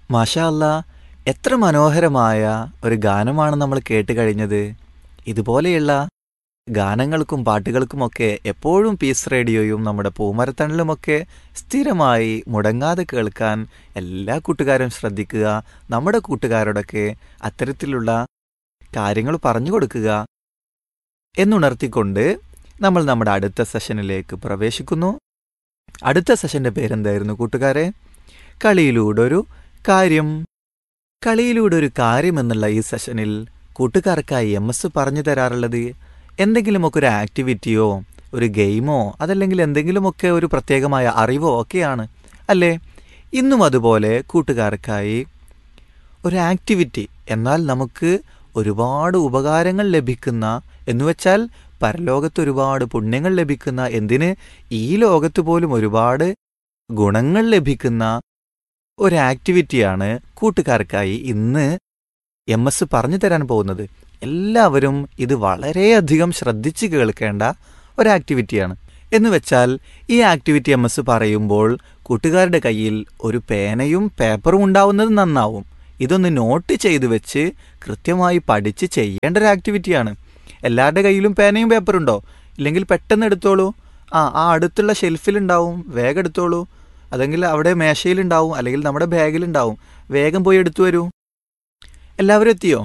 മാഷാ അല്ലാ എത്ര മനോഹരമായ ഒരു ഗാനമാണ് നമ്മൾ കേട്ട് കഴിഞ്ഞത് ഇതുപോലെയുള്ള ഗാനങ്ങൾക്കും പാട്ടുകൾക്കുമൊക്കെ എപ്പോഴും പീസ് റേഡിയോയും നമ്മുടെ പൂമരത്തണലുമൊക്കെ സ്ഥിരമായി മുടങ്ങാതെ കേൾക്കാൻ എല്ലാ കൂട്ടുകാരും ശ്രദ്ധിക്കുക നമ്മുടെ കൂട്ടുകാരോടൊക്കെ അത്തരത്തിലുള്ള കാര്യങ്ങൾ പറഞ്ഞു കൊടുക്കുക എന്നുണർത്തിക്കൊണ്ട് നമ്മൾ നമ്മുടെ അടുത്ത സെഷനിലേക്ക് പ്രവേശിക്കുന്നു അടുത്ത സെഷന്റെ പേരെന്തായിരുന്നു കൂട്ടുകാരെ കളിയിലൂടെ ഒരു കാര്യം കളിയിലൂടെ ഒരു കാര്യം എന്നുള്ള ഈ സെഷനിൽ കൂട്ടുകാർക്കായി എം എസ് പറഞ്ഞു തരാറുള്ളത് എന്തെങ്കിലുമൊക്കെ ഒരു ആക്ടിവിറ്റിയോ ഒരു ഗെയിമോ അതല്ലെങ്കിൽ എന്തെങ്കിലുമൊക്കെ ഒരു പ്രത്യേകമായ അറിവോ ഒക്കെയാണ് അല്ലേ ഇന്നും അതുപോലെ കൂട്ടുകാർക്കായി ഒരു ആക്ടിവിറ്റി എന്നാൽ നമുക്ക് ഒരുപാട് ഉപകാരങ്ങൾ ലഭിക്കുന്ന എന്നുവെച്ചാൽ പരലോകത്ത് ഒരുപാട് പുണ്യങ്ങൾ ലഭിക്കുന്ന എന്തിന് ഈ ലോകത്ത് പോലും ഒരുപാട് ഗുണങ്ങൾ ലഭിക്കുന്ന ഒരു ആക്ടിവിറ്റിയാണ് കൂട്ടുകാർക്കായി ഇന്ന് എം എസ് പറഞ്ഞു തരാൻ പോകുന്നത് എല്ലാവരും ഇത് വളരെയധികം ശ്രദ്ധിച്ച് കേൾക്കേണ്ട ഒരു ആക്ടിവിറ്റിയാണ് എന്ന് വെച്ചാൽ ഈ ആക്ടിവിറ്റി എം എസ് പറയുമ്പോൾ കൂട്ടുകാരുടെ കയ്യിൽ ഒരു പേനയും പേപ്പറും ഉണ്ടാവുന്നത് നന്നാവും ഇതൊന്ന് നോട്ട് ചെയ്തു വെച്ച് കൃത്യമായി പഠിച്ച് ചെയ്യേണ്ട ഒരു ആക്ടിവിറ്റിയാണ് എല്ലാവരുടെ കയ്യിലും പേനയും പേപ്പറും ഉണ്ടോ ഇല്ലെങ്കിൽ പെട്ടെന്ന് എടുത്തോളൂ ആ ആ അടുത്തുള്ള ഷെൽഫിലുണ്ടാവും വേഗം എടുത്തോളൂ അതെങ്കിൽ അവിടെ മേശയിലുണ്ടാവും അല്ലെങ്കിൽ നമ്മുടെ ബാഗിലുണ്ടാവും വേഗം പോയി എടുത്തു വരൂ എല്ലാവരും എത്തിയോ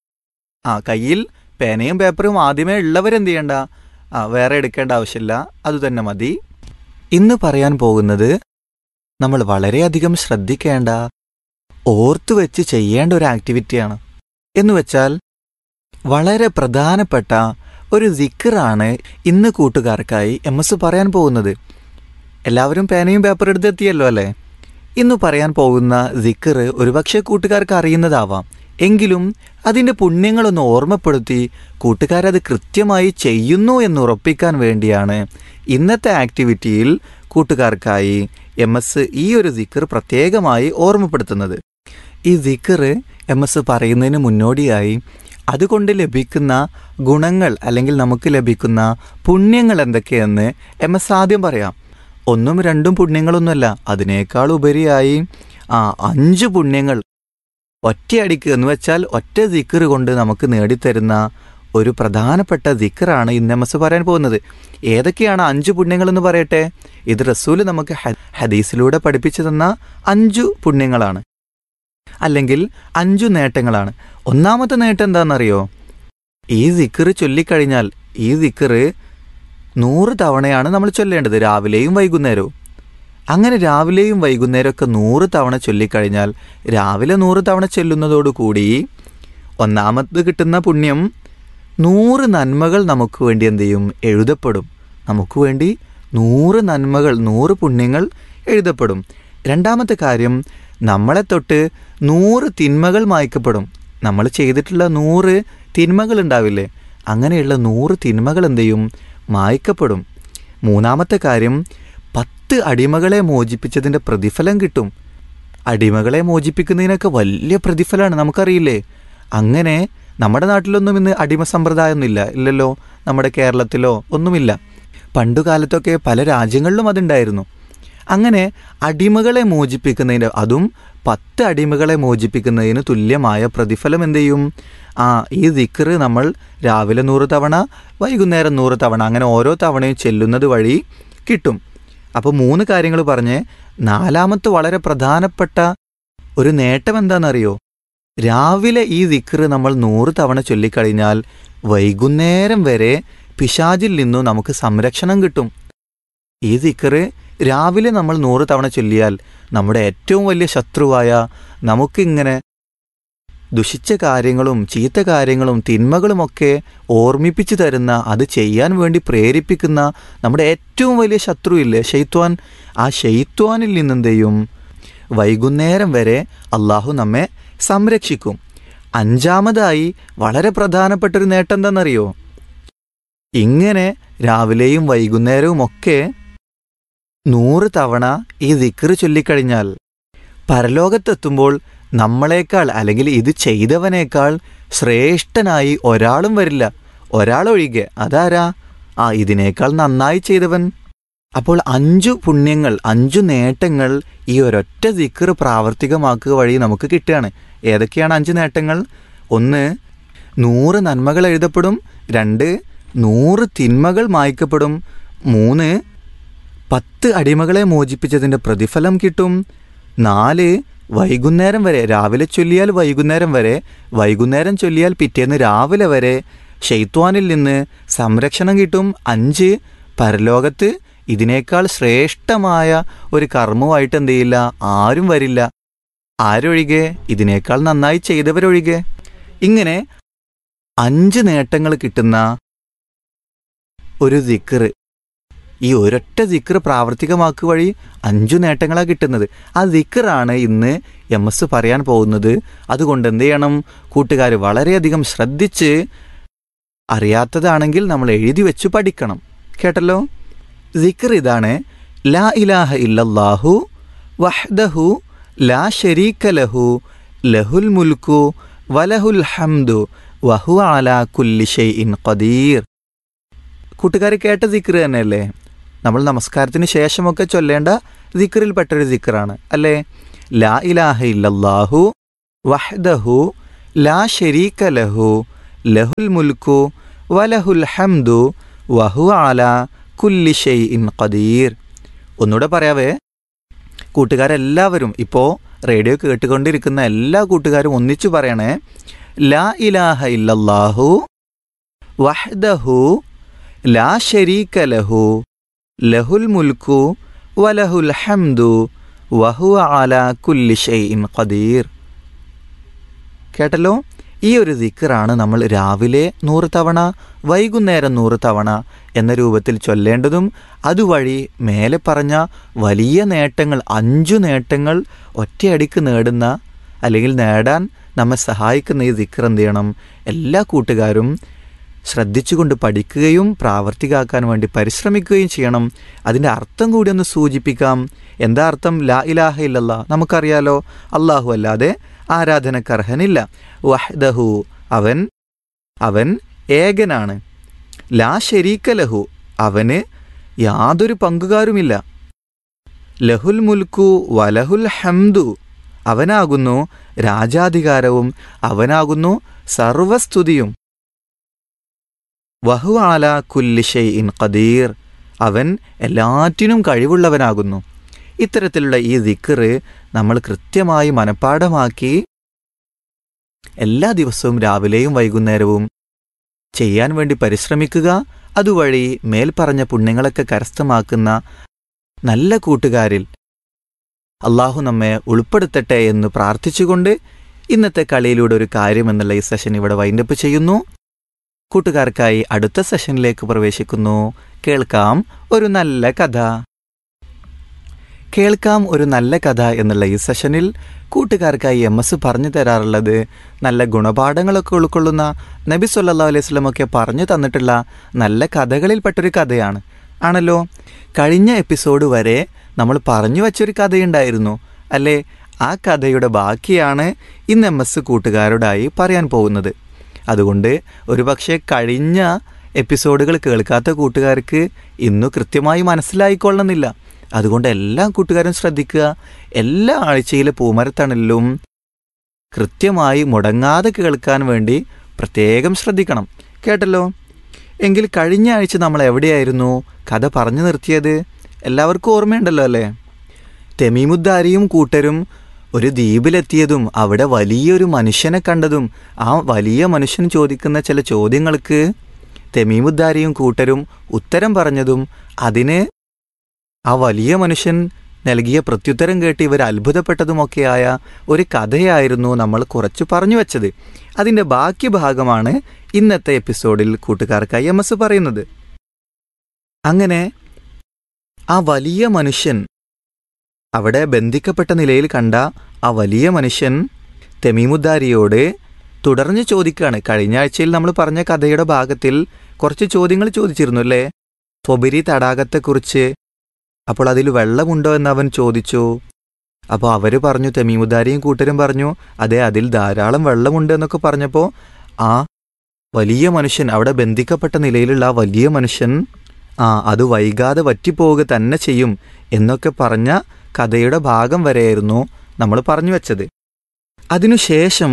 ആ കയ്യിൽ പേനയും പേപ്പറും ആദ്യമേ ഉള്ളവരെന്ത് ചെയ്യണ്ട ആ വേറെ എടുക്കേണ്ട ആവശ്യമില്ല അതുതന്നെ മതി ഇന്ന് പറയാൻ പോകുന്നത് നമ്മൾ വളരെയധികം ശ്രദ്ധിക്കേണ്ട ഓർത്തു വെച്ച് ചെയ്യേണ്ട ഒരു ആക്ടിവിറ്റിയാണ് എന്ന് വെച്ചാൽ വളരെ പ്രധാനപ്പെട്ട ഒരു സിക്കറാണ് ഇന്ന് കൂട്ടുകാർക്കായി എം എസ് പറയാൻ പോകുന്നത് എല്ലാവരും പേനയും പേപ്പർ എടുത്തെത്തിയല്ലോ അല്ലേ ഇന്ന് പറയാൻ പോകുന്ന സിക്കർ ഒരുപക്ഷെ കൂട്ടുകാർക്ക് അറിയുന്നതാവാം എങ്കിലും അതിൻ്റെ പുണ്യങ്ങളൊന്ന് ഓർമ്മപ്പെടുത്തി കൂട്ടുകാരത് കൃത്യമായി ചെയ്യുന്നു എന്ന് ഉറപ്പിക്കാൻ വേണ്ടിയാണ് ഇന്നത്തെ ആക്ടിവിറ്റിയിൽ കൂട്ടുകാർക്കായി എം എസ് ഈ ഒരു സിക്കർ പ്രത്യേകമായി ഓർമ്മപ്പെടുത്തുന്നത് ഈ സിക്കർ എം എസ് പറയുന്നതിന് മുന്നോടിയായി അതുകൊണ്ട് ലഭിക്കുന്ന ഗുണങ്ങൾ അല്ലെങ്കിൽ നമുക്ക് ലഭിക്കുന്ന പുണ്യങ്ങൾ എന്തൊക്കെയെന്ന് എം എസ് ആദ്യം പറയാം ഒന്നും രണ്ടും പുണ്യങ്ങളൊന്നുമല്ല അതിനേക്കാൾ ഉപരിയായി ആ അഞ്ച് പുണ്യങ്ങൾ ഒറ്റയടിക്ക് എന്ന് വെച്ചാൽ ഒറ്റ ദിക്കർ കൊണ്ട് നമുക്ക് നേടിത്തരുന്ന ഒരു പ്രധാനപ്പെട്ട ദിക്കറാണ് ഇന്ന് എം എസ് പറയാൻ പോകുന്നത് ഏതൊക്കെയാണ് അഞ്ച് പുണ്യങ്ങൾ എന്ന് പറയട്ടെ ഇത് റസൂല് നമുക്ക് ഹ- ഹദീസിലൂടെ പഠിപ്പിച്ചു തന്ന അഞ്ചു പുണ്യങ്ങളാണ് അല്ലെങ്കിൽ അഞ്ചു നേട്ടങ്ങളാണ് ഒന്നാമത്തെ നേട്ടം എന്താണെന്നറിയോ ഈ ദിക്കറ് ചൊല്ലിക്കഴിഞ്ഞാൽ ഈ ദിക്കറ് നൂറ് തവണയാണ് നമ്മൾ ചൊല്ലേണ്ടത് രാവിലെയും വൈകുന്നേരവും അങ്ങനെ രാവിലെയും വൈകുന്നേരമൊക്കെ നൂറ് തവണ ചൊല്ലിക്കഴിഞ്ഞാൽ രാവിലെ നൂറ് തവണ ചൊല്ലുന്നതോടുകൂടി ഒന്നാമത് കിട്ടുന്ന പുണ്യം നൂറ് നന്മകൾ നമുക്ക് വേണ്ടി എന്ത് ചെയ്യും എഴുതപ്പെടും നമുക്ക് വേണ്ടി നൂറ് നന്മകൾ നൂറ് പുണ്യങ്ങൾ എഴുതപ്പെടും രണ്ടാമത്തെ കാര്യം നമ്മളെ തൊട്ട് നൂറ് തിന്മകൾ മായ്ക്കപ്പെടും നമ്മൾ ചെയ്തിട്ടുള്ള നൂറ് തിന്മകൾ ഉണ്ടാവില്ലേ അങ്ങനെയുള്ള നൂറ് തിന്മകൾ എന്ത് ചെയ്യും മായ്ക്കപ്പെടും മൂന്നാമത്തെ കാര്യം പത്ത് അടിമകളെ മോചിപ്പിച്ചതിൻ്റെ പ്രതിഫലം കിട്ടും അടിമകളെ മോചിപ്പിക്കുന്നതിനൊക്കെ വലിയ പ്രതിഫലമാണ് നമുക്കറിയില്ലേ അങ്ങനെ നമ്മുടെ നാട്ടിലൊന്നും ഇന്ന് അടിമ സമ്പ്രദായമൊന്നുമില്ല ഇല്ലല്ലോ നമ്മുടെ കേരളത്തിലോ ഒന്നുമില്ല പണ്ടുകാലത്തൊക്കെ പല രാജ്യങ്ങളിലും അതുണ്ടായിരുന്നു അങ്ങനെ അടിമകളെ മോചിപ്പിക്കുന്നതിന് അതും പത്ത് അടിമകളെ മോചിപ്പിക്കുന്നതിന് തുല്യമായ പ്രതിഫലം എന്ത് ചെയ്യും ആ ഈ ദിക്കർ നമ്മൾ രാവിലെ നൂറ് തവണ വൈകുന്നേരം നൂറ് തവണ അങ്ങനെ ഓരോ തവണയും ചെല്ലുന്നത് വഴി കിട്ടും അപ്പോൾ മൂന്ന് കാര്യങ്ങൾ പറഞ്ഞ് നാലാമത്തെ വളരെ പ്രധാനപ്പെട്ട ഒരു നേട്ടം എന്താണെന്നറിയോ രാവിലെ ഈ ദിക്കർ നമ്മൾ നൂറ് തവണ ചൊല്ലിക്കഴിഞ്ഞാൽ വൈകുന്നേരം വരെ പിശാചിൽ നിന്നും നമുക്ക് സംരക്ഷണം കിട്ടും ഈ ദിക്കറ് രാവിലെ നമ്മൾ നൂറ് തവണ ചൊല്ലിയാൽ നമ്മുടെ ഏറ്റവും വലിയ ശത്രുവായ നമുക്കിങ്ങനെ ദുഷിച്ച കാര്യങ്ങളും ചീത്ത കാര്യങ്ങളും തിന്മകളുമൊക്കെ ഓർമ്മിപ്പിച്ചു തരുന്ന അത് ചെയ്യാൻ വേണ്ടി പ്രേരിപ്പിക്കുന്ന നമ്മുടെ ഏറ്റവും വലിയ ശത്രു ഇല്ലേ ഷെയ്ത്വാൻ ആ ഷെയ്ത്വാനിൽ നിന്നെന്ത് ചെയ്യും വൈകുന്നേരം വരെ അള്ളാഹു നമ്മെ സംരക്ഷിക്കും അഞ്ചാമതായി വളരെ പ്രധാനപ്പെട്ട ഒരു നേട്ടം എന്താണെന്നറിയോ ഇങ്ങനെ രാവിലെയും വൈകുന്നേരവും ഒക്കെ നൂറ് തവണ ഈ ദിക്റ് ചൊല്ലിക്കഴിഞ്ഞാൽ പരലോകത്തെത്തുമ്പോൾ നമ്മളെക്കാൾ അല്ലെങ്കിൽ ഇത് ചെയ്തവനേക്കാൾ ശ്രേഷ്ഠനായി ഒരാളും വരില്ല ഒരാളൊഴികെ അതാരാ ആ ഇതിനേക്കാൾ നന്നായി ചെയ്തവൻ അപ്പോൾ അഞ്ചു പുണ്യങ്ങൾ അഞ്ചു നേട്ടങ്ങൾ ഈ ഒരൊറ്റ ദിക്കർ പ്രാവർത്തികമാക്കുക വഴി നമുക്ക് കിട്ടുകയാണ് ഏതൊക്കെയാണ് അഞ്ച് നേട്ടങ്ങൾ ഒന്ന് നൂറ് നന്മകൾ എഴുതപ്പെടും രണ്ട് നൂറ് തിന്മകൾ മായ്ക്കപ്പെടും മൂന്ന് പത്ത് അടിമകളെ മോചിപ്പിച്ചതിൻ്റെ പ്രതിഫലം കിട്ടും നാല് വൈകുന്നേരം വരെ രാവിലെ ചൊല്ലിയാൽ വൈകുന്നേരം വരെ വൈകുന്നേരം ചൊല്ലിയാൽ പിറ്റേന്ന് രാവിലെ വരെ ഷെയ്ത്വാനിൽ നിന്ന് സംരക്ഷണം കിട്ടും അഞ്ച് പരലോകത്ത് ഇതിനേക്കാൾ ശ്രേഷ്ഠമായ ഒരു കർമ്മമായിട്ട് എന്ത് ചെയ്യില്ല ആരും വരില്ല ആരൊഴികെ ഇതിനേക്കാൾ നന്നായി ചെയ്തവരൊഴികെ ഇങ്ങനെ അഞ്ച് നേട്ടങ്ങൾ കിട്ടുന്ന ഒരു ദിക്റ് ഈ ഒരൊറ്റ ദിക്ർ പ്രാവർത്തികമാക്കുക വഴി അഞ്ചു നേട്ടങ്ങളാണ് കിട്ടുന്നത് ആ ദിക്റാണ് ഇന്ന് എം എസ് പറയാൻ പോകുന്നത് അതുകൊണ്ട് എന്ത് ചെയ്യണം കൂട്ടുകാർ വളരെയധികം ശ്രദ്ധിച്ച് അറിയാത്തതാണെങ്കിൽ നമ്മൾ എഴുതി വെച്ച് പഠിക്കണം കേട്ടല്ലോ ദിക്ർ ഇതാണ് ലാ ഇലാഹ ഇല്ലല്ലാഹു വഹ്ദഹു ലാ ഷരീക ലഹു ലഹുൽ മുൽക്കു വലഹുൽ ഹംദു വഹു അലാ കുല്ലി ഷൈഇൻ ഖദീർ കൂട്ടുകാർ കേട്ട ദിക്ർ തന്നെയല്ലേ നമ്മൾ നമസ്കാരത്തിന് ശേഷമൊക്കെ ചൊല്ലേണ്ട ദിക്റിൽപ്പെട്ടൊരു ദിക്റാണ് അല്ലേ ലാ ഇലാഹ ഇല്ലല്ലാഹു വഹ്ദഹു ലാ ഷരീക ലഹു ലഹുൽ മുൽക്കു വലഹുൽ ഹംദു വഹു അലാ കുല്ലി ഷൈഇൻ ഖദീർ ഒന്നുകൂടെ പറയാവേ കൂട്ടുകാരെല്ലാവരും ഇപ്പോൾ റേഡിയോ കേട്ടുകൊണ്ടിരിക്കുന്ന എല്ലാ കൂട്ടുകാരും ഒന്നിച്ചു പറയണേ ലാ ഇലാഹ ഇല്ലല്ലാഹു വഹ്ദഹു ലാ ഷരീക ലഹു ലഹുൽ മുൽക്കു വലഹുൽ ഹംദു വഹുവ അല കുല്ലി ഷൈഇൻ ഖദീർ കേട്ടല്ലോ ഈ ഒരു ദിക്കറാണ് നമ്മൾ രാവിലെ നൂറ് തവണ വൈകുന്നേരം നൂറ് തവണ എന്ന രൂപത്തിൽ ചൊല്ലേണ്ടതും അതുവഴി മേലെ പറഞ്ഞ വലിയ നേട്ടങ്ങൾ അഞ്ചു നേട്ടങ്ങൾ ഒറ്റയടിക്ക് നേടുന്ന അല്ലെങ്കിൽ നേടാൻ നമ്മെ സഹായിക്കുന്ന ഈ ദിക്കർ എന്ത് ചെയ്യണം എല്ലാ കൂട്ടുകാരും ശ്രദ്ധിച്ചുകൊണ്ട് പഠിക്കുകയും പ്രാവർത്തികമാക്കാൻ വേണ്ടി പരിശ്രമിക്കുകയും ചെയ്യണം അതിൻ്റെ അർത്ഥം കൂടി ഒന്ന് സൂചിപ്പിക്കാം എന്താ അർത്ഥം ലാ ഇലാഹ ഇല്ലല്ലാ നമുക്കറിയാലോ അള്ളാഹു അല്ലാതെ ആരാധനക്കർഹനില്ല വഹ്ദഹു അവൻ അവൻ ഏകനാണ് ലാ ഷരീക്ക ലഹു അവന് യാതൊരു പങ്കുകാരുമില്ല ലഹുൽ മുൽക്കു വലഹുൽ ഹംദു അവനാകുന്നു രാജാധികാരവും അവനാകുന്നു സർവസ്തുതിയും വഹു ആല കുല്ലിഷൈ ഇൻ ഖദീർ അവൻ എല്ലാറ്റിനും കഴിവുള്ളവനാകുന്നു ഇത്തരത്തിലുള്ള ഈ ദിക്കറ് നമ്മൾ കൃത്യമായി മനഃപ്പാഠമാക്കി എല്ലാ ദിവസവും രാവിലെയും വൈകുന്നേരവും ചെയ്യാൻ വേണ്ടി പരിശ്രമിക്കുക അതുവഴി മേൽപ്പറഞ്ഞ പുണ്യങ്ങളൊക്കെ കരസ്ഥമാക്കുന്ന നല്ല കൂട്ടുകാരിൽ അള്ളാഹു നമ്മെ ഉൾപ്പെടുത്തട്ടെ എന്ന് പ്രാർത്ഥിച്ചുകൊണ്ട് ഇന്നത്തെ കളിയിലൂടെ ഒരു കാര്യം എന്നുള്ള ഈ സെഷൻ ഇവിടെ വൈൻഡപ്പ് ചെയ്യുന്നു കൂട്ടുകാർക്കായി അടുത്ത സെഷനിലേക്ക് പ്രവേശിക്കുന്നു കേൾക്കാം ഒരു നല്ല കഥ കേൾക്കാം ഒരു നല്ല കഥ എന്നുള്ള ഈ സെഷനിൽ കൂട്ടുകാർക്കായി എം എസ് പറഞ്ഞു തരാറുള്ളത് നല്ല ഗുണപാഠങ്ങളൊക്കെ ഉൾക്കൊള്ളുന്ന നബി സല്ലാ അലൈഹി സ്വലമൊക്കെ പറഞ്ഞു തന്നിട്ടുള്ള നല്ല കഥകളിൽപ്പെട്ടൊരു കഥയാണ് ആണല്ലോ കഴിഞ്ഞ എപ്പിസോഡ് വരെ നമ്മൾ പറഞ്ഞു വച്ചൊരു കഥയുണ്ടായിരുന്നു അല്ലേ ആ കഥയുടെ ബാക്കിയാണ് ഇന്ന് എം എസ് കൂട്ടുകാരോടായി പറയാൻ പോകുന്നത് അതുകൊണ്ട് ഒരുപക്ഷെ കഴിഞ്ഞ എപ്പിസോഡുകൾ കേൾക്കാത്ത കൂട്ടുകാർക്ക് ഇന്നു കൃത്യമായി മനസ്സിലായിക്കൊള്ളണമെന്നില്ല അതുകൊണ്ട് എല്ലാ കൂട്ടുകാരും ശ്രദ്ധിക്കുക എല്ലാ ആഴ്ചയിലെ പൂമരത്തണലിലും കൃത്യമായി മുടങ്ങാതെ കേൾക്കാൻ വേണ്ടി പ്രത്യേകം ശ്രദ്ധിക്കണം കേട്ടല്ലോ എങ്കിൽ കഴിഞ്ഞ ആഴ്ച നമ്മൾ എവിടെയായിരുന്നു കഥ പറഞ്ഞു നിർത്തിയത് എല്ലാവർക്കും ഓർമ്മയുണ്ടല്ലോ അല്ലേ തെമീമുദ്ദാരിയും കൂട്ടരും ഒരു ദ്വീപിലെത്തിയതും അവിടെ വലിയൊരു മനുഷ്യനെ കണ്ടതും ആ വലിയ മനുഷ്യൻ ചോദിക്കുന്ന ചില ചോദ്യങ്ങൾക്ക് തെമീമുദ്ദാരിയും കൂട്ടരും ഉത്തരം പറഞ്ഞതും അതിന് ആ വലിയ മനുഷ്യൻ നൽകിയ പ്രത്യുത്തരം കേട്ട് ഇവർ അത്ഭുതപ്പെട്ടതുമൊക്കെയായ ഒരു കഥയായിരുന്നു നമ്മൾ കുറച്ച് പറഞ്ഞു വെച്ചത് അതിൻ്റെ ബാക്കി ഭാഗമാണ് ഇന്നത്തെ എപ്പിസോഡിൽ കൂട്ടുകാർക്കായി എം എസ് പറയുന്നത് അങ്ങനെ ആ വലിയ മനുഷ്യൻ അവിടെ ബന്ധിക്കപ്പെട്ട നിലയിൽ കണ്ട ആ വലിയ മനുഷ്യൻ തെമീമുദ്ദാരിയോട് തുടർന്ന് ചോദിക്കുകയാണ് കഴിഞ്ഞ ആഴ്ചയിൽ നമ്മൾ പറഞ്ഞ കഥയുടെ ഭാഗത്തിൽ കുറച്ച് ചോദ്യങ്ങൾ ചോദിച്ചിരുന്നു അല്ലേ സ്വബിരി തടാകത്തെക്കുറിച്ച് അപ്പോൾ അതിൽ വെള്ളമുണ്ടോ എന്ന് അവൻ ചോദിച്ചു അപ്പോൾ അവർ പറഞ്ഞു തെമീമുദ്ദാരിയും കൂട്ടരും പറഞ്ഞു അതെ അതിൽ ധാരാളം വെള്ളമുണ്ട് എന്നൊക്കെ പറഞ്ഞപ്പോൾ ആ വലിയ മനുഷ്യൻ അവിടെ ബന്ധിക്കപ്പെട്ട നിലയിലുള്ള ആ വലിയ മനുഷ്യൻ ആ അത് വൈകാതെ വറ്റിപ്പോവുക തന്നെ ചെയ്യും എന്നൊക്കെ പറഞ്ഞ കഥയുടെ ഭാഗം വരെയായിരുന്നു നമ്മൾ പറഞ്ഞു വെച്ചത് അതിനുശേഷം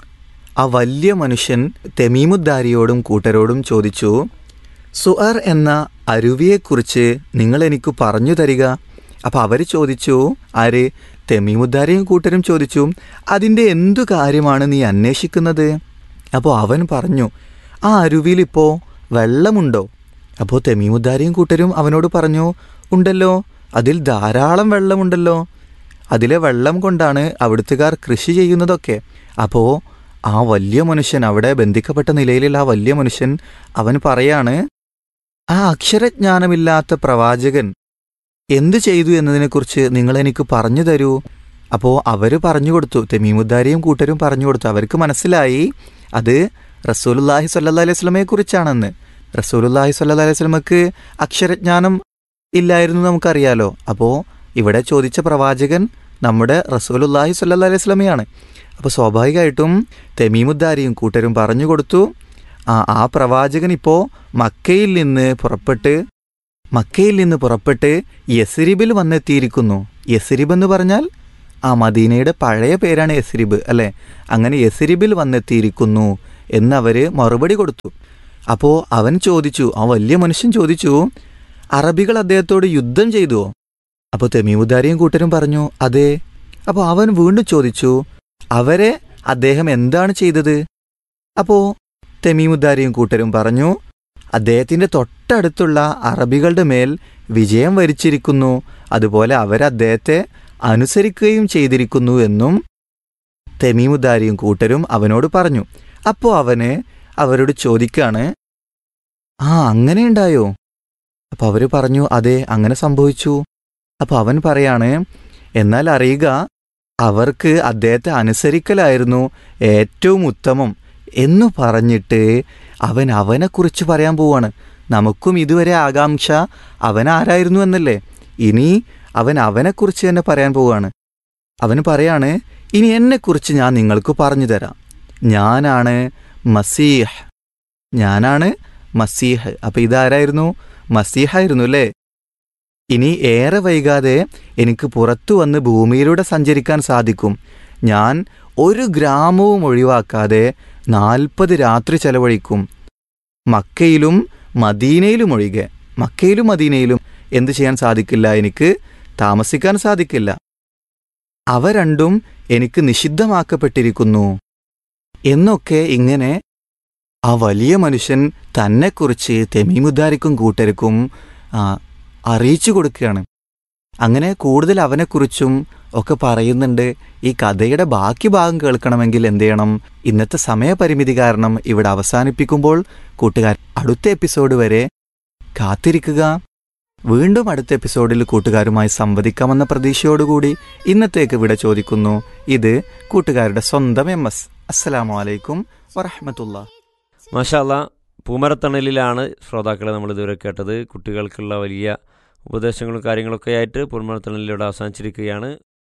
ആ വലിയ മനുഷ്യൻ തെമീമുദ്ദാരിയോടും കൂട്ടരോടും ചോദിച്ചു സുഅർ എന്ന അരുവിയെക്കുറിച്ച് നിങ്ങൾ എനിക്ക് പറഞ്ഞു തരിക അപ്പം അവർ ചോദിച്ചു ആര് തെമീമുദ്ദാരിയും കൂട്ടരും ചോദിച്ചു അതിൻ്റെ എന്തു കാര്യമാണ് നീ അന്വേഷിക്കുന്നത് അപ്പോൾ അവൻ പറഞ്ഞു ആ അരുവിയിലിപ്പോൾ വെള്ളമുണ്ടോ അപ്പോൾ തെമീമുദ്ദാരിയും കൂട്ടരും അവനോട് പറഞ്ഞു ഉണ്ടല്ലോ അതിൽ ധാരാളം വെള്ളമുണ്ടല്ലോ അതിലെ വെള്ളം കൊണ്ടാണ് അവിടുത്തുകാർ കൃഷി ചെയ്യുന്നതൊക്കെ അപ്പോൾ ആ വലിയ മനുഷ്യൻ അവിടെ ബന്ധിക്കപ്പെട്ട നിലയിലുള്ള ആ വലിയ മനുഷ്യൻ അവൻ പറയാണ് ആ അക്ഷരജ്ഞാനമില്ലാത്ത പ്രവാചകൻ എന്തു ചെയ്തു എന്നതിനെക്കുറിച്ച് നിങ്ങൾ എനിക്ക് പറഞ്ഞു തരൂ അപ്പോൾ അവർ പറഞ്ഞു കൊടുത്തു തെമീമുദ്ദാരിയും കൂട്ടരും പറഞ്ഞു കൊടുത്തു അവർക്ക് മനസ്സിലായി അത് റസൂലുല്ലാഹി സല്ലാ അലൈഹി സ്വലമയെ കുറിച്ചാണെന്ന് റസൂലുല്ലാഹി സല്ലാ അലൈഹി സ്വലമക്ക് അക്ഷരജ്ഞാനം ഇല്ലായിരുന്നു നമുക്കറിയാലോ അപ്പോൾ ഇവിടെ ചോദിച്ച പ്രവാചകൻ നമ്മുടെ റസൂലുല്ലാഹി സല്ലാ അലൈഹി സ്വലമയാണ് അപ്പോൾ സ്വാഭാവികമായിട്ടും തെമീമുദ്ദാരിയും കൂട്ടരും പറഞ്ഞു കൊടുത്തു ആ ആ പ്രവാചകൻ ഇപ്പോൾ മക്കയിൽ നിന്ന് പുറപ്പെട്ട് മക്കയിൽ നിന്ന് പുറപ്പെട്ട് യസ്രിബിൽ വന്നെത്തിയിരിക്കുന്നു യസ്രിബ് എന്ന് പറഞ്ഞാൽ ആ മദീനയുടെ പഴയ പേരാണ് യസ്രിബ് അല്ലേ അങ്ങനെ യസ്രിബിൽ വന്നെത്തിയിരിക്കുന്നു എന്നവർ മറുപടി കൊടുത്തു അപ്പോൾ അവൻ ചോദിച്ചു ആ വലിയ മനുഷ്യൻ ചോദിച്ചു അറബികൾ അദ്ദേഹത്തോട് യുദ്ധം ചെയ്തുവോ അപ്പോൾ തെമീമുദ്ദാരിയും കൂട്ടരും പറഞ്ഞു അതെ അപ്പോൾ അവൻ വീണ്ടും ചോദിച്ചു അവരെ അദ്ദേഹം എന്താണ് ചെയ്തത് അപ്പോൾ തെമീമുദ്ദാരിയും കൂട്ടരും പറഞ്ഞു അദ്ദേഹത്തിൻ്റെ തൊട്ടടുത്തുള്ള അറബികളുടെ മേൽ വിജയം വരിച്ചിരിക്കുന്നു അതുപോലെ അവർ അദ്ദേഹത്തെ അനുസരിക്കുകയും ചെയ്തിരിക്കുന്നു എന്നും തെമീമുദ്ദാരിയും കൂട്ടരും അവനോട് പറഞ്ഞു അപ്പോൾ അവന് അവരോട് ചോദിക്കാണ് ആ അങ്ങനെ ഉണ്ടായോ അപ്പോൾ അവർ പറഞ്ഞു അതെ അങ്ങനെ സംഭവിച്ചു അപ്പോൾ അവൻ പറയാണ് എന്നാൽ അറിയുക അവർക്ക് അദ്ദേഹത്തെ അനുസരിക്കലായിരുന്നു ഏറ്റവും ഉത്തമം എന്നു പറഞ്ഞിട്ട് അവൻ അവനെക്കുറിച്ച് പറയാൻ പോവാണ് നമുക്കും ഇതുവരെ ആകാംക്ഷ അവൻ ആരായിരുന്നു എന്നല്ലേ ഇനി അവൻ അവനെക്കുറിച്ച് തന്നെ പറയാൻ പോവാണ് അവന് പറയാണ് ഇനി എന്നെക്കുറിച്ച് ഞാൻ നിങ്ങൾക്ക് പറഞ്ഞു തരാം ഞാനാണ് മസീഹ് ഞാനാണ് മസീഹ് അപ്പം ഇതാരായിരുന്നു മസീഹായിരുന്നു അല്ലേ ഇനി ഏറെ വൈകാതെ എനിക്ക് പുറത്തു വന്ന് ഭൂമിയിലൂടെ സഞ്ചരിക്കാൻ സാധിക്കും ഞാൻ ഒരു ഗ്രാമവും ഒഴിവാക്കാതെ നാൽപ്പത് രാത്രി ചെലവഴിക്കും മക്കയിലും മദീനയിലും ഒഴികെ മക്കയിലും മദീനയിലും എന്തു ചെയ്യാൻ സാധിക്കില്ല എനിക്ക് താമസിക്കാൻ സാധിക്കില്ല അവ രണ്ടും എനിക്ക് നിഷിദ്ധമാക്കപ്പെട്ടിരിക്കുന്നു എന്നൊക്കെ ഇങ്ങനെ ആ വലിയ മനുഷ്യൻ തന്നെക്കുറിച്ച് തെമീമുദ്ദാരിക്കും കൂട്ടർക്കും ആ, അറിയിച്ചു കൊടുക്കുകയാണ് അങ്ങനെ കൂടുതൽ അവനെക്കുറിച്ചും ഒക്കെ പറയുന്നുണ്ട് ഈ കഥയുടെ ബാക്കി ഭാഗം കേൾക്കണമെങ്കിൽ എന്ത് ചെയ്യണം ഇന്നത്തെ സമയപരിമിതി കാരണം ഇവിടെ അവസാനിപ്പിക്കുമ്പോൾ കൂട്ടുകാർ അടുത്ത എപ്പിസോഡ് വരെ കാത്തിരിക്കുക വീണ്ടും അടുത്ത എപ്പിസോഡിൽ കൂട്ടുകാരുമായി സംവദിക്കാമെന്ന പ്രതീക്ഷയോടുകൂടി ഇന്നത്തേക്ക് ഇവിടെ ചോദിക്കുന്നു ഇത് കൂട്ടുകാരുടെ സ്വന്തം എം എസ് അസ്സലാമു അലൈക്കും വറഹമത്തുള്ള മാഷാല്ല പൂമരത്തണലിലാണ് ശ്രോതാക്കളെ നമ്മൾ ഇതുവരെ കേട്ടത് കുട്ടികൾക്കുള്ള വലിയ ഉപദേശങ്ങളും കാര്യങ്ങളൊക്കെ ആയിട്ട് പൂമരത്തണലിലൂടെ അവസാനിച്ചിരിക്കുകയാണ്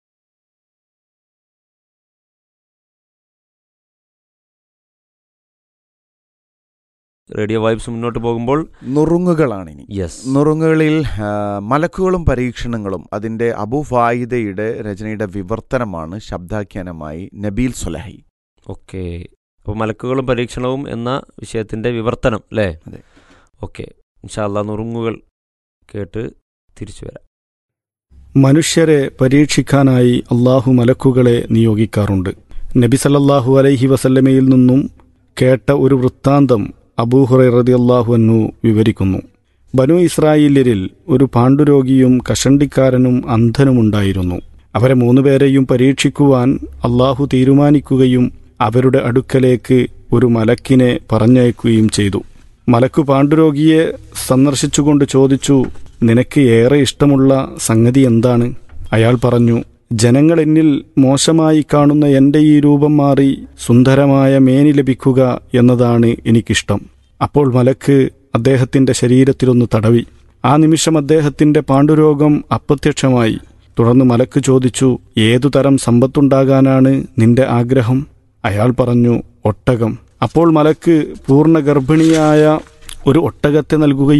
റേഡിയോ വൈബ്സ് മുന്നോട്ട് പോകുമ്പോൾ നുറുങ്ങുകളാണിനി യെസ് നുറുങ്ങുകളിൽ ആ, മലക്കുകളും പരീക്ഷണങ്ങളും അതിൻ്റെ അബുഫായിദയുടെ രചനയുടെ വിവർത്തനമാണ് ശബ്ദാഖ്യാനമായി നബീൽ സുലഹി ഓക്കെ അപ്പോൾ മലക്കുകളും പരീക്ഷണവും എന്ന വിഷയത്തിൻ്റെ വിവർത്തനം അല്ലേ അതെ. ഓക്കെ ഇൻഷാല്ല നുറുങ്ങുകൾ കേട്ട് തിരിച്ചു വരാം മനുഷ്യരെ പരീക്ഷിക്കാനായി അള്ളാഹു മലക്കുകളെ നിയോഗിക്കാറുണ്ട് നബി സല്ലല്ലാഹു അലൈഹി വസല്ലമയിൽ നിന്നും കേട്ട ഒരു വൃത്താന്തം അബൂഹുറൈ റളിയല്ലാഹു അൻഹു വിവരിക്കുന്നു ബനു ഇസ്രായേല്യരിൽ ഒരു പാണ്ഡുരോഗിയും കഷണ്ടിക്കാരനും അന്ധനുമുണ്ടായിരുന്നു അവരെ മൂന്നുപേരെയും പരീക്ഷിക്കുവാൻ അള്ളാഹു തീരുമാനിക്കുകയും അവരുടെ അടുക്കലേക്ക് ഒരു മലക്കിനെ പറഞ്ഞയക്കുകയും ചെയ്തു മലക്കു പാണ്ഡുരോഗിയെ സന്ദർശിച്ചുകൊണ്ട് ചോദിച്ചു നിനക്ക് ഏറെ ഇഷ്ടമുള്ള സംഗതി എന്താണ് അയാൾ പറഞ്ഞു ജനങ്ങൾ എന്നിൽ മോശമായി കാണുന്ന എന്റെ ഈ രൂപം മാറി സുന്ദരമായ മേനി ലഭിക്കുക എന്നതാണ് എനിക്കിഷ്ടം അപ്പോൾ മലക്ക് അദ്ദേഹത്തിന്റെ ശരീരത്തിലൊന്ന് തടവി ആ നിമിഷം അദ്ദേഹത്തിന്റെ പാണ്ഡുരോഗം അപ്രത്യക്ഷമായി തുടർന്ന് മലക്ക് ചോദിച്ചു ഏതു തരം സമ്പത്തുണ്ടാകാനാണ് നിന്റെ ആഗ്രഹം അയാൾ പറഞ്ഞു ഒട്ടകം അപ്പോൾ മലക്ക് പൂർണ്ണ ഗർഭിണിയായ ഒരു ഒട്ടകത്തെ നൽകുകയും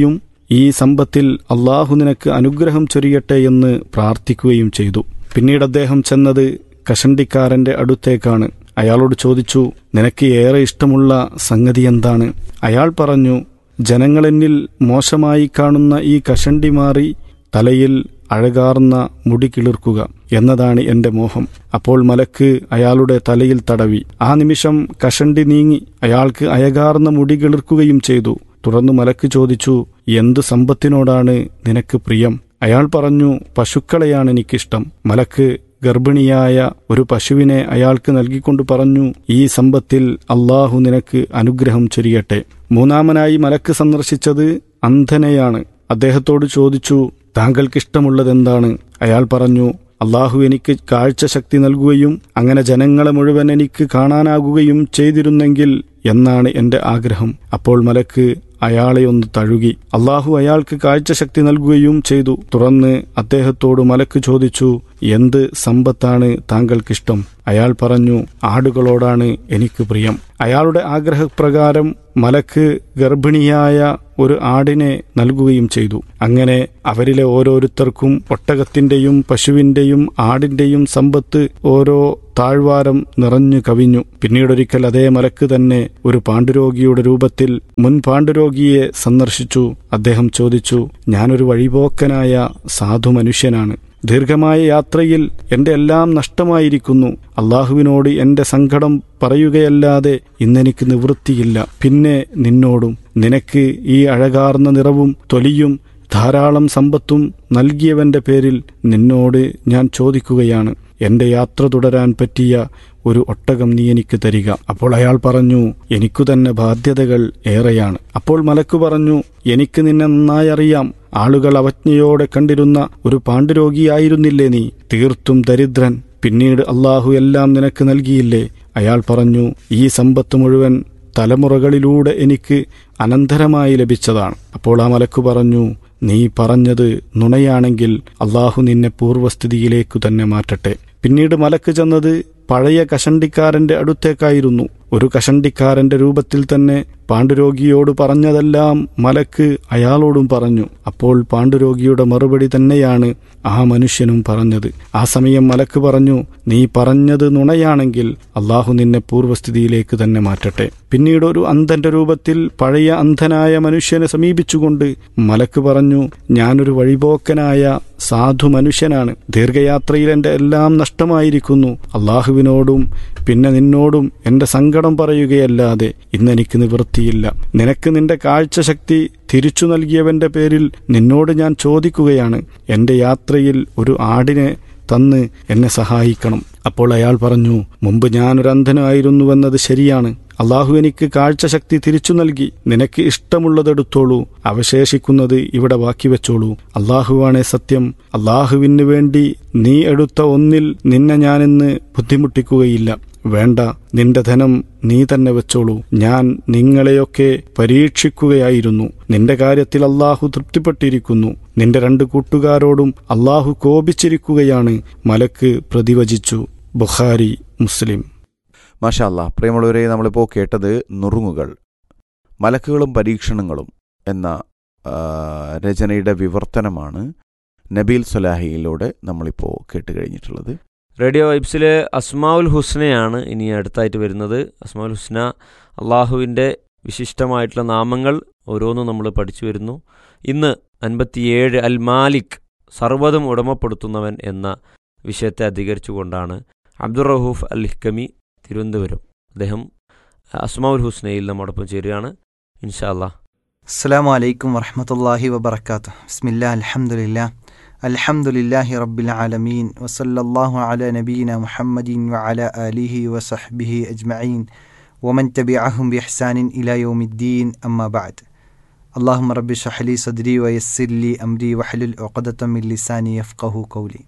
ഈ സമ്പത്തിൽ അള്ളാഹു നിനക്ക് അനുഗ്രഹം ചൊരിയട്ടെ എന്ന് പ്രാർത്ഥിക്കുകയും ചെയ്തു പിന്നീട് അദ്ദേഹം ചെന്നത് കഷണ്ടിക്കാരന്റെ അടുത്തേക്കാണ് അയാളോട് ചോദിച്ചു നിനക്ക് ഏറെ ഇഷ്ടമുള്ള സംഗതി എന്താണ് അയാൾ പറഞ്ഞു ജനങ്ങളെന്നിൽ മോശമായി കാണുന്ന ഈ കഷണ്ടി മാറി തലയിൽ അഴകാർന്ന മുടി കിളിർക്കുക എന്നതാണ് എന്റെ മോഹം അപ്പോൾ മലക്ക് അയാളുടെ തലയിൽ തടവി ആ നിമിഷം കഷണ്ടി നീങ്ങി അയാൾക്ക് അയകാർന്ന മുടി കിളിർക്കുകയും ചെയ്തു തുടർന്ന് മലക്ക് ചോദിച്ചു എന്തു സമ്പത്തിനോടാണ് നിനക്ക് പ്രിയം അയാൾ പറഞ്ഞു പശുക്കളെയാണ് എനിക്കിഷ്ടം മലക്ക് ഗർഭിണിയായ ഒരു പശുവിനെ അയാൾക്ക് നൽകിക്കൊണ്ട് പറഞ്ഞു ഈ സമ്പത്തിൽ അള്ളാഹു നിനക്ക് അനുഗ്രഹം ചൊരിയട്ടെ മൂന്നാമനായി മലക്ക് സന്ദർശിച്ചത് അന്ധനെയാണ് അദ്ദേഹത്തോട് ചോദിച്ചു താങ്കൾക്കിഷ്ടമുള്ളതെന്താണ് അയാൾ പറഞ്ഞു അള്ളാഹു എനിക്ക് കാഴ്ചശക്തി നൽകുകയും അങ്ങനെ ജനങ്ങളെ മുഴുവൻ എനിക്ക് കാണാനാകുകയും ചെയ്തിരുന്നെങ്കിൽ എന്നാണ് എന്റെ ആഗ്രഹം അപ്പോൾ മലക്ക് അയാളെ ഒന്ന് തഴുകി അള്ളാഹു അയാൾക്ക് കാഴ്ചശക്തി നൽകുകയും ചെയ്തു തുറന്ന് അദ്ദേഹത്തോട് മലക്ക് ചോദിച്ചു എന്ത് സമ്പത്താണ് താങ്കൾക്കിഷ്ടം അയാൾ പറഞ്ഞു ആടുകളോടാണ് എനിക്ക് പ്രിയം അയാളുടെ ആഗ്രഹപ്രകാരം മലക്ക് ഗർഭിണിയായ ഒരു ആടിനെ നൽകുകയും ചെയ്തു അങ്ങനെ അവരിലെ ഓരോരുത്തർക്കും ഒട്ടകത്തിന്റെയും പശുവിന്റെയും ആടിന്റെയും സമ്പത്ത് ഓരോ താഴ്വാരം നിറഞ്ഞു കവിഞ്ഞു പിന്നീടൊരിക്കൽ അതേ മലക്ക് തന്നെ ഒരു പാണ്ഡുരോഗിയുടെ രൂപത്തിൽ മുൻ പാണ്ഡുരോഗിയെ സന്ദർശിച്ചു അദ്ദേഹം ചോദിച്ചു ഞാനൊരു വഴിപോക്കനായ സാധു മനുഷ്യനാണ് ദീർഘമായ യാത്രയിൽ എന്റെ എല്ലാം നഷ്ടമായിരിക്കുന്നു അള്ളാഹുവിനോട് എന്റെ സങ്കടം പറയുകയല്ലാതെ ഇന്നെനിക്ക് നിവൃത്തിയില്ല പിന്നെ നിന്നോടും നിനക്ക് ഈ അഴകാർന്ന നിറവും തൊലിയും ധാരാളം സമ്പത്തും നൽകിയവന്റെ പേരിൽ നിന്നോട് ഞാൻ ചോദിക്കുകയാണ് എന്റെ യാത്ര തുടരാൻ പറ്റിയ ഒരു ഒട്ടകം നീ എനിക്ക് തരിക അപ്പോൾ അയാൾ പറഞ്ഞു എനിക്കു തന്നെ ബാധ്യതകൾ ഏറെയാണ് അപ്പോൾ മലക്കു പറഞ്ഞു എനിക്ക് നിന്നെ നന്നായി അറിയാം ആളുകൾ അവജ്ഞയോടെ കണ്ടിരുന്ന ഒരു പാണ്ഡുരോഗിയായിരുന്നില്ലേ നീ തീർത്തും ദരിദ്രൻ പിന്നീട് അള്ളാഹു എല്ലാം നിനക്ക് നൽകിയില്ലേ അയാൾ പറഞ്ഞു ഈ സമ്പത്ത് മുഴുവൻ തലമുറകളിലൂടെ എനിക്ക് അനന്തരമായി ലഭിച്ചതാണ് അപ്പോൾ ആ മലക്കു പറഞ്ഞു നീ പറഞ്ഞത് നുണയാണെങ്കിൽ അള്ളാഹു നിന്നെ പൂർവ്വസ്ഥിതിയിലേക്കു തന്നെ മാറ്റട്ടെ പിന്നീട് മലക്ക് ചെന്നത് പഴയ കഷണ്ടിക്കാരന്റെ അടുത്തേക്കായിരുന്നു ഒരു കഷണ്ടിക്കാരന്റെ രൂപത്തിൽ തന്നെ പാണ്ഡുരോഗിയോട് പറഞ്ഞതെല്ലാം മലക്ക് അയാളോടും പറഞ്ഞു അപ്പോൾ പാണ്ഡുരോഗിയുടെ മറുപടി തന്നെയാണ് ആ മനുഷ്യനും പറഞ്ഞത് ആ സമയം മലക്ക് പറഞ്ഞു നീ പറഞ്ഞത് നുണയാണെങ്കിൽ അള്ളാഹു നിന്നെ പൂർവ്വസ്ഥിതിയിലേക്ക് തന്നെ മാറ്റട്ടെ പിന്നീട് ഒരു അന്ധന്റെ രൂപത്തിൽ പഴയ അന്ധനായ മനുഷ്യനെ സമീപിച്ചുകൊണ്ട് മലക്ക് പറഞ്ഞു ഞാനൊരു വഴിപോക്കനായ സാധു മനുഷ്യനാണ് ദീർഘയാത്രയിൽ എന്റെ എല്ലാം നഷ്ടമായിരിക്കുന്നു അള്ളാഹുവിനോടും പിന്നെ നിന്നോടും എന്റെ സങ്കടം പറയുകയല്ലാതെ ഇന്നെനിക്ക് നിവൃത്തിയില്ല നിനക്ക് നിന്റെ കാഴ്ചശക്തി തിരിച്ചു നൽകിയവന്റെ പേരിൽ നിന്നോട് ഞാൻ ചോദിക്കുകയാണ് എന്റെ യാത്രയിൽ ഒരു ആടിനെ തന്ന് എന്നെ സഹായിക്കണം അപ്പോൾ അയാൾ പറഞ്ഞു മുമ്പ് ഞാനൊരു അന്ധനായിരുന്നുവെന്നത് ശരിയാണ് അള്ളാഹു എനിക്ക് കാഴ്ചശക്തി തിരിച്ചു നൽകി നിനക്ക് ഇഷ്ടമുള്ളതെടുത്തോളൂ അവശേഷിക്കുന്നത് ഇവിടെ ബാക്കി വെച്ചോളൂ അള്ളാഹുവാണേ സത്യം അള്ളാഹുവിന് വേണ്ടി നീ എടുത്ത ഒന്നിൽ നിന്നെ ഞാനിന്ന് ബുദ്ധിമുട്ടിക്കുകയില്ല വേണ്ട നിന്റെ ധനം നീ തന്നെ വെച്ചോളൂ ഞാൻ നിങ്ങളെയൊക്കെ പരീക്ഷിക്കുകയായിരുന്നു നിന്റെ കാര്യത്തിൽ അള്ളാഹു തൃപ്തിപ്പെട്ടിരിക്കുന്നു നിന്റെ രണ്ട് കൂട്ടുകാരോടും അള്ളാഹു കോപിച്ചിരിക്കുകയാണ് മലക്ക് പ്രതിവചിച്ചു ബുഖാരി മുസ്ലിം മാഷാല്ല പ്രിയമുള്ളവരെ നമ്മളിപ്പോൾ കേട്ടത് നുറുങ്ങുകൾ മലക്കുകളും പരീക്ഷണങ്ങളും എന്ന ആ, രചനയുടെ വിവർത്തനമാണ് നബീൽ സുലാഹിയിലൂടെ നമ്മളിപ്പോൾ കേട്ട് കഴിഞ്ഞിട്ടുള്ളത് റേഡിയോ വൈബ്സിലെ അസ്മാവുൽ ഹുസ്നയാണ് ഇനി അടുത്തായിട്ട് വരുന്നത് അസ്മാവുൽ ഹുസ്ന അള്ളാഹുവിൻ്റെ വിശിഷ്ടമായിട്ടുള്ള നാമങ്ങൾ ഓരോന്നും നമ്മൾ പഠിച്ചു വരുന്നു ഇന്ന് അൻപത്തിയേഴ് അൽ മാലിക് സർവ്വതും ഉടമപ്പെടുത്തുന്നവൻ എന്ന വിഷയത്തെ അധികരിച്ചുകൊണ്ടാണ് അബ്ദുർ റഹൂഫ് അൽ ഹിക്കമി തിരുവനന്തപുരം അദ്ദേഹം അസ്മാവുൽ ഹുസ്നയിൽ നമ്മോടൊപ്പം ചേരുകയാണ് ഇൻഷാ അല്ലാ السلام عليكم ورحمة الله وبركاته بسم الله الحمد لله الحمد لله رب العالمين وصلى الله على نبينا محمد وعلى آله وصحبه أجمعين ومن تبعهم بإحسان إلى يوم الدين أما بعد اللهم رب اشرح لي صدري ويسر لي أمري واحلل عقدة من لساني يفقه قولي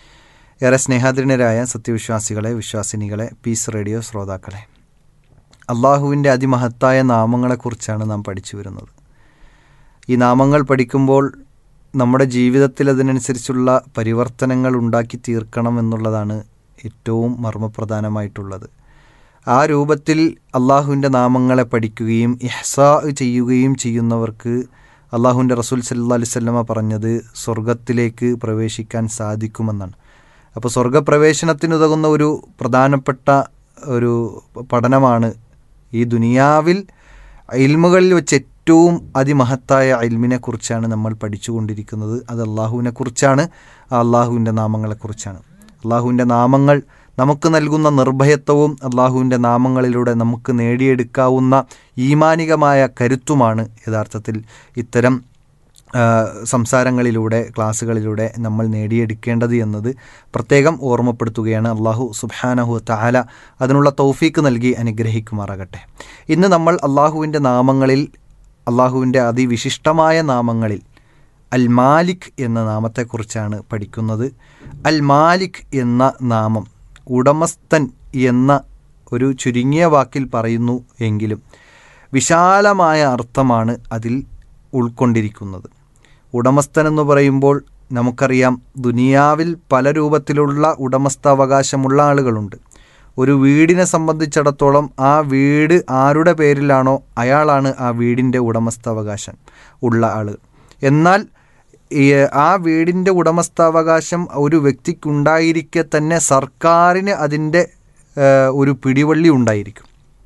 ഏറെ സ്നേഹാദരനരായ സത്യവിശ്വാസികളെ വിശ്വാസിനികളെ പീസ് റേഡിയോ ശ്രോതാക്കളെ അള്ളാഹുവിൻ്റെ അതിമഹത്തായ നാമങ്ങളെക്കുറിച്ചാണ് നാം പഠിച്ചു വരുന്നത് ഈ നാമങ്ങൾ പഠിക്കുമ്പോൾ നമ്മുടെ ജീവിതത്തിൽ അതിനനുസരിച്ചുള്ള പരിവർത്തനങ്ങൾ ഉണ്ടാക്കി തീർക്കണം എന്നുള്ളതാണ് ഏറ്റവും മർമ്മപ്രധാനമായിട്ടുള്ളത് ആ രൂപത്തിൽ അള്ളാഹുവിൻ്റെ നാമങ്ങളെ പഠിക്കുകയും ഇഹ്സാ ചെയ്യുകയും ചെയ്യുന്നവർക്ക് അള്ളാഹുവിൻ്റെ റസൂൽ സല്ലാ അലിസ്വല്ലമ പറഞ്ഞത് സ്വർഗത്തിലേക്ക് പ്രവേശിക്കാൻ സാധിക്കുമെന്നാണ് അപ്പോൾ സ്വർഗപ്രവേശനത്തിനുതകുന്ന ഒരു പ്രധാനപ്പെട്ട ഒരു പഠനമാണ് ഈ ദുനിയാവിൽ ഇൽമുകളിൽ വെച്ച് ഏറ്റവും അതിമഹത്തായ ഇൽമിനെ കുറിച്ചാണ് നമ്മൾ പഠിച്ചുകൊണ്ടിരിക്കുന്നത് അത് അള്ളാഹുവിനെ കുറിച്ചാണ് ആ അള്ളാഹുവിൻ്റെ നാമങ്ങളെക്കുറിച്ചാണ് അള്ളാഹുവിൻ്റെ നാമങ്ങൾ നമുക്ക് നൽകുന്ന നിർഭയത്വവും അള്ളാഹുവിൻ്റെ നാമങ്ങളിലൂടെ നമുക്ക് നേടിയെടുക്കാവുന്ന ഈമാനികമായ കരുത്തുമാണ് യഥാർത്ഥത്തിൽ ഇത്തരം ആ, സംസാരങ്ങളിലൂടെ ക്ലാസ്സുകളിലൂടെ നമ്മൾ നേടിയെടുക്കേണ്ടത് എന്നത് പ്രത്യേകം ഓർമ്മപ്പെടുത്തുകയാണ് അള്ളാഹു സുബാനഹു താല അതിനുള്ള തൗഫീക്ക് നൽകി അനുഗ്രഹിക്കുമാറാകട്ടെ ഇന്ന് നമ്മൾ അള്ളാഹുവിൻ്റെ നാമങ്ങളിൽ അള്ളാഹുവിൻ്റെ അതിവിശിഷ്ടമായ നാമങ്ങളിൽ അൽ മാലിക് എന്ന നാമത്തെക്കുറിച്ചാണ് പഠിക്കുന്നത് അൽ മാലിക് എന്ന നാമം ഉടമസ്ഥൻ എന്ന ഒരു ചുരുങ്ങിയ വാക്കിൽ പറയുന്നു എങ്കിലും വിശാലമായ അർത്ഥമാണ് അതിൽ ഉൾക്കൊണ്ടിരിക്കുന്നത് ഉടമസ്ഥൻ എന്ന് പറയുമ്പോൾ നമുക്കറിയാം ദുനിയാവിൽ പല രൂപത്തിലുള്ള ഉടമസ്ഥാവകാശമുള്ള ആളുകളുണ്ട് ഒരു വീടിനെ സംബന്ധിച്ചിടത്തോളം ആ വീട് ആരുടെ പേരിലാണോ അയാളാണ് ആ വീടിൻ്റെ ഉടമസ്ഥാവകാശം ഉള്ള ആൾ എന്നാൽ ഈ ആ വീടിൻ്റെ ഉടമസ്ഥാവകാശം ഒരു വ്യക്തിക്കുണ്ടായിരിക്കെ തന്നെ സർക്കാരിന് അതിൻ്റെ ഏഹ്, ഒരു പിടിവള്ളി ഉണ്ടായിരിക്കും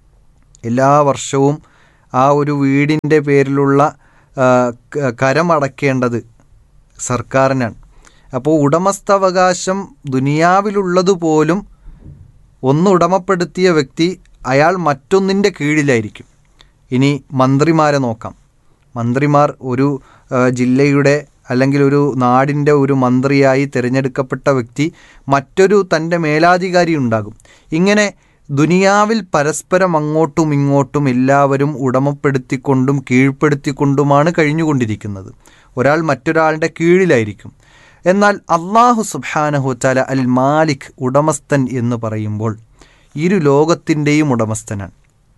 എല്ലാ വർഷവും ആ ഒരു വീടിൻ്റെ പേരിലുള്ള ആ, ക- കരമടക്കേണ്ടത് സർക്കാരിനാണ് അപ്പോൾ ഉടമസ്ഥാവകാശം ദുനിയാവിലുള്ളതുപോലും ഒന്ന് ഉടമപ്പെടുത്തിയ വ്യക്തി അയാൾ മറ്റൊന്നിൻ്റെ കീഴിലായിരിക്കും ഇനി മന്ത്രിമാരെ നോക്കാം മന്ത്രിമാർ ഒരു ആ, ജില്ലയുടെ അല്ലെങ്കിൽ ഒരു നാടിൻ്റെ ഒരു മന്ത്രിയായി തിരഞ്ഞെടുക്കപ്പെട്ട വ്യക്തി മറ്റൊരു തൻ്റെ മേലാധികാരി ഉണ്ടാകും ഇങ്ങനെ ദുനിയാവിൽ പരസ്പരം അങ്ങോട്ടും ഇങ്ങോട്ടും എല്ലാവരും ഉടമപ്പെടുത്തിക്കൊണ്ടും കീഴ്പ്പെടുത്തിക്കൊണ്ടുമാണ് കഴിഞ്ഞുകൊണ്ടിരിക്കുന്നത് ഒരാൾ മറ്റൊരാളുടെ കീഴിലായിരിക്കും എന്നാൽ അള്ളാഹു സുബാനഹുത്താല അൽ മാലിക് ഉടമസ്ഥൻ എന്ന് പറയുമ്പോൾ ഇരു ലോകത്തിൻ്റെയും ഉടമസ്ഥനാണ്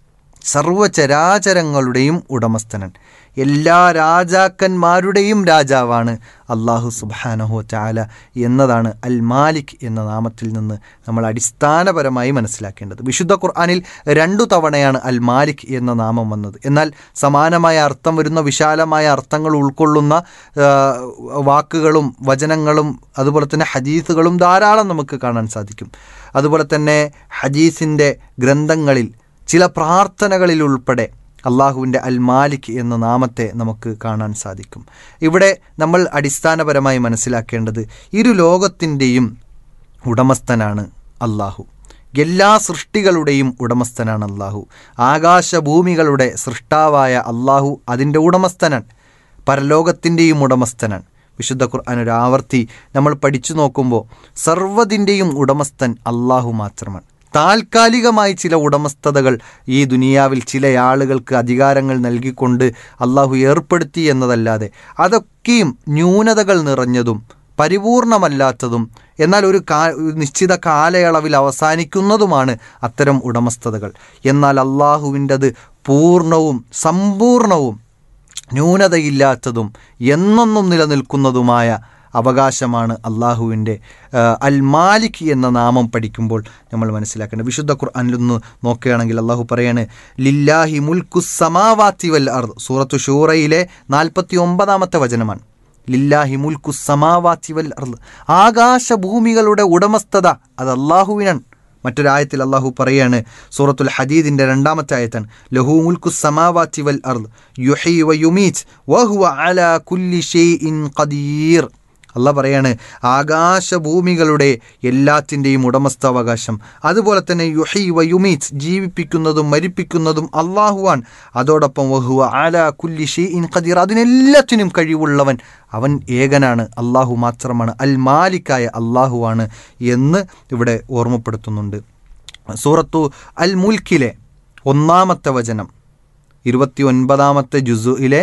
സർവചരാചരങ്ങളുടെയും ഉടമസ്ഥനൻ എല്ലാ രാജാക്കന്മാരുടെയും രാജാവാണ് അള്ളാഹു സുബാനഹു ചാല എന്നതാണ് അൽ മാലിക് എന്ന നാമത്തിൽ നിന്ന് നമ്മൾ അടിസ്ഥാനപരമായി മനസ്സിലാക്കേണ്ടത് വിശുദ്ധ ഖുർആാനിൽ രണ്ടു തവണയാണ് അൽ മാലിക് എന്ന നാമം വന്നത് എന്നാൽ സമാനമായ അർത്ഥം വരുന്ന വിശാലമായ അർത്ഥങ്ങൾ ഉൾക്കൊള്ളുന്ന ആ, വാക്കുകളും വചനങ്ങളും അതുപോലെ തന്നെ ഹദീസുകളും ധാരാളം നമുക്ക് കാണാൻ സാധിക്കും അതുപോലെ തന്നെ ഹദീസിൻ്റെ ഗ്രന്ഥങ്ങളിൽ ചില പ്രാർത്ഥനകളിൽ ഉൾപ്പെടെ അള്ളാഹുവിൻ്റെ അൽ മാലിക് എന്ന നാമത്തെ നമുക്ക് കാണാൻ സാധിക്കും ഇവിടെ നമ്മൾ അടിസ്ഥാനപരമായി മനസ്സിലാക്കേണ്ടത് ഇരു ലോകത്തിൻ്റെയും ഉടമസ്ഥനാണ് അള്ളാഹു എല്ലാ സൃഷ്ടികളുടെയും ഉടമസ്ഥനാണ് അള്ളാഹു ആകാശഭൂമികളുടെ സൃഷ്ടാവായ അള്ളാഹു അതിൻ്റെ ഉടമസ്ഥനാണ് പരലോകത്തിൻ്റെയും ഉടമസ്ഥനാണ് വിശുദ്ധ ഖുർആൻ ഒരു ആവർത്തി നമ്മൾ പഠിച്ചു നോക്കുമ്പോൾ സർവ്വതിൻ്റെയും ഉടമസ്ഥൻ അള്ളാഹു മാത്രമാണ് താൽക്കാലികമായി ചില ഉടമസ്ഥതകൾ ഈ ദുനിയാവിൽ ചില ആളുകൾക്ക് അധികാരങ്ങൾ നൽകിക്കൊണ്ട് അള്ളാഹു ഏർപ്പെടുത്തി എന്നതല്ലാതെ അതൊക്കെയും ന്യൂനതകൾ നിറഞ്ഞതും പരിപൂർണമല്ലാത്തതും എന്നാൽ ഒരു കാ ഒരു നിശ്ചിത കാലയളവിൽ അവസാനിക്കുന്നതുമാണ് അത്തരം ഉടമസ്ഥതകൾ എന്നാൽ അള്ളാഹുവിൻ്റെത് പൂർണ്ണവും സമ്പൂർണവും ന്യൂനതയില്ലാത്തതും എന്നെന്നും നിലനിൽക്കുന്നതുമായ അവകാശമാണ് അള്ളാഹുവിൻ്റെ അൽ മാലിക് എന്ന നാമം പഠിക്കുമ്പോൾ നമ്മൾ മനസ്സിലാക്കേണ്ടത് വിശുദ്ധ ഖുർആനിലൊന്ന് നോക്കുകയാണെങ്കിൽ അള്ളാഹു പറയാണ് ലില്ലാഹി മുൽക്കു സമാവാത്തി വൽ അർ സൂറത്തു ഷൂറയിലെ നാൽപ്പത്തി ഒമ്പതാമത്തെ വചനമാണ് ലില്ലാഹി മുൽക്കു സമാവാത്തി വൽ അർ ആകാശഭൂമികളുടെ ഉടമസ്ഥത അത് അള്ളാഹുവിനാണ് മറ്റൊരായത്തിൽ അള്ളാഹു പറയാണ് സൂറത്തുൽ ഹദീദിൻ്റെ രണ്ടാമത്തെ ആയത്താണ് ലഹു മുൽക്കു സമാവാത്തി വൽ അർദ് യുഹി വ യുമീറ്റ് വഹുവ അലാ കുല്ലി ഷൈഇൻ ഖദീർ അള്ളാഹ് പറയാണ് ആകാശഭൂമികളുടെ എല്ലാത്തിൻ്റെയും ഉടമസ്ഥാവകാശം അതുപോലെ തന്നെ യുഹി വ യുമീറ്റ് ജീവിപ്പിക്കുന്നതും മരിപ്പിക്കുന്നതും അള്ളാഹുവാൻ അതോടൊപ്പം വഹുവ അല കുല്ലി ഷെയ്ഇൻ ഖദീർ അതിനെല്ലാത്തിനും കഴിവുള്ളവൻ അവൻ ഏകനാണ് അള്ളാഹു മാത്രമാണ് അൽ മാലിക്കായ അള്ളാഹുവാണ് എന്ന് ഇവിടെ ഓർമ്മപ്പെടുത്തുന്നുണ്ട് സൂറത്തു അൽ മുൽക്കിലെ ഒന്നാമത്തെ വചനം ഇരുപത്തി ഒൻപതാമത്തെ ജുസുയിലെ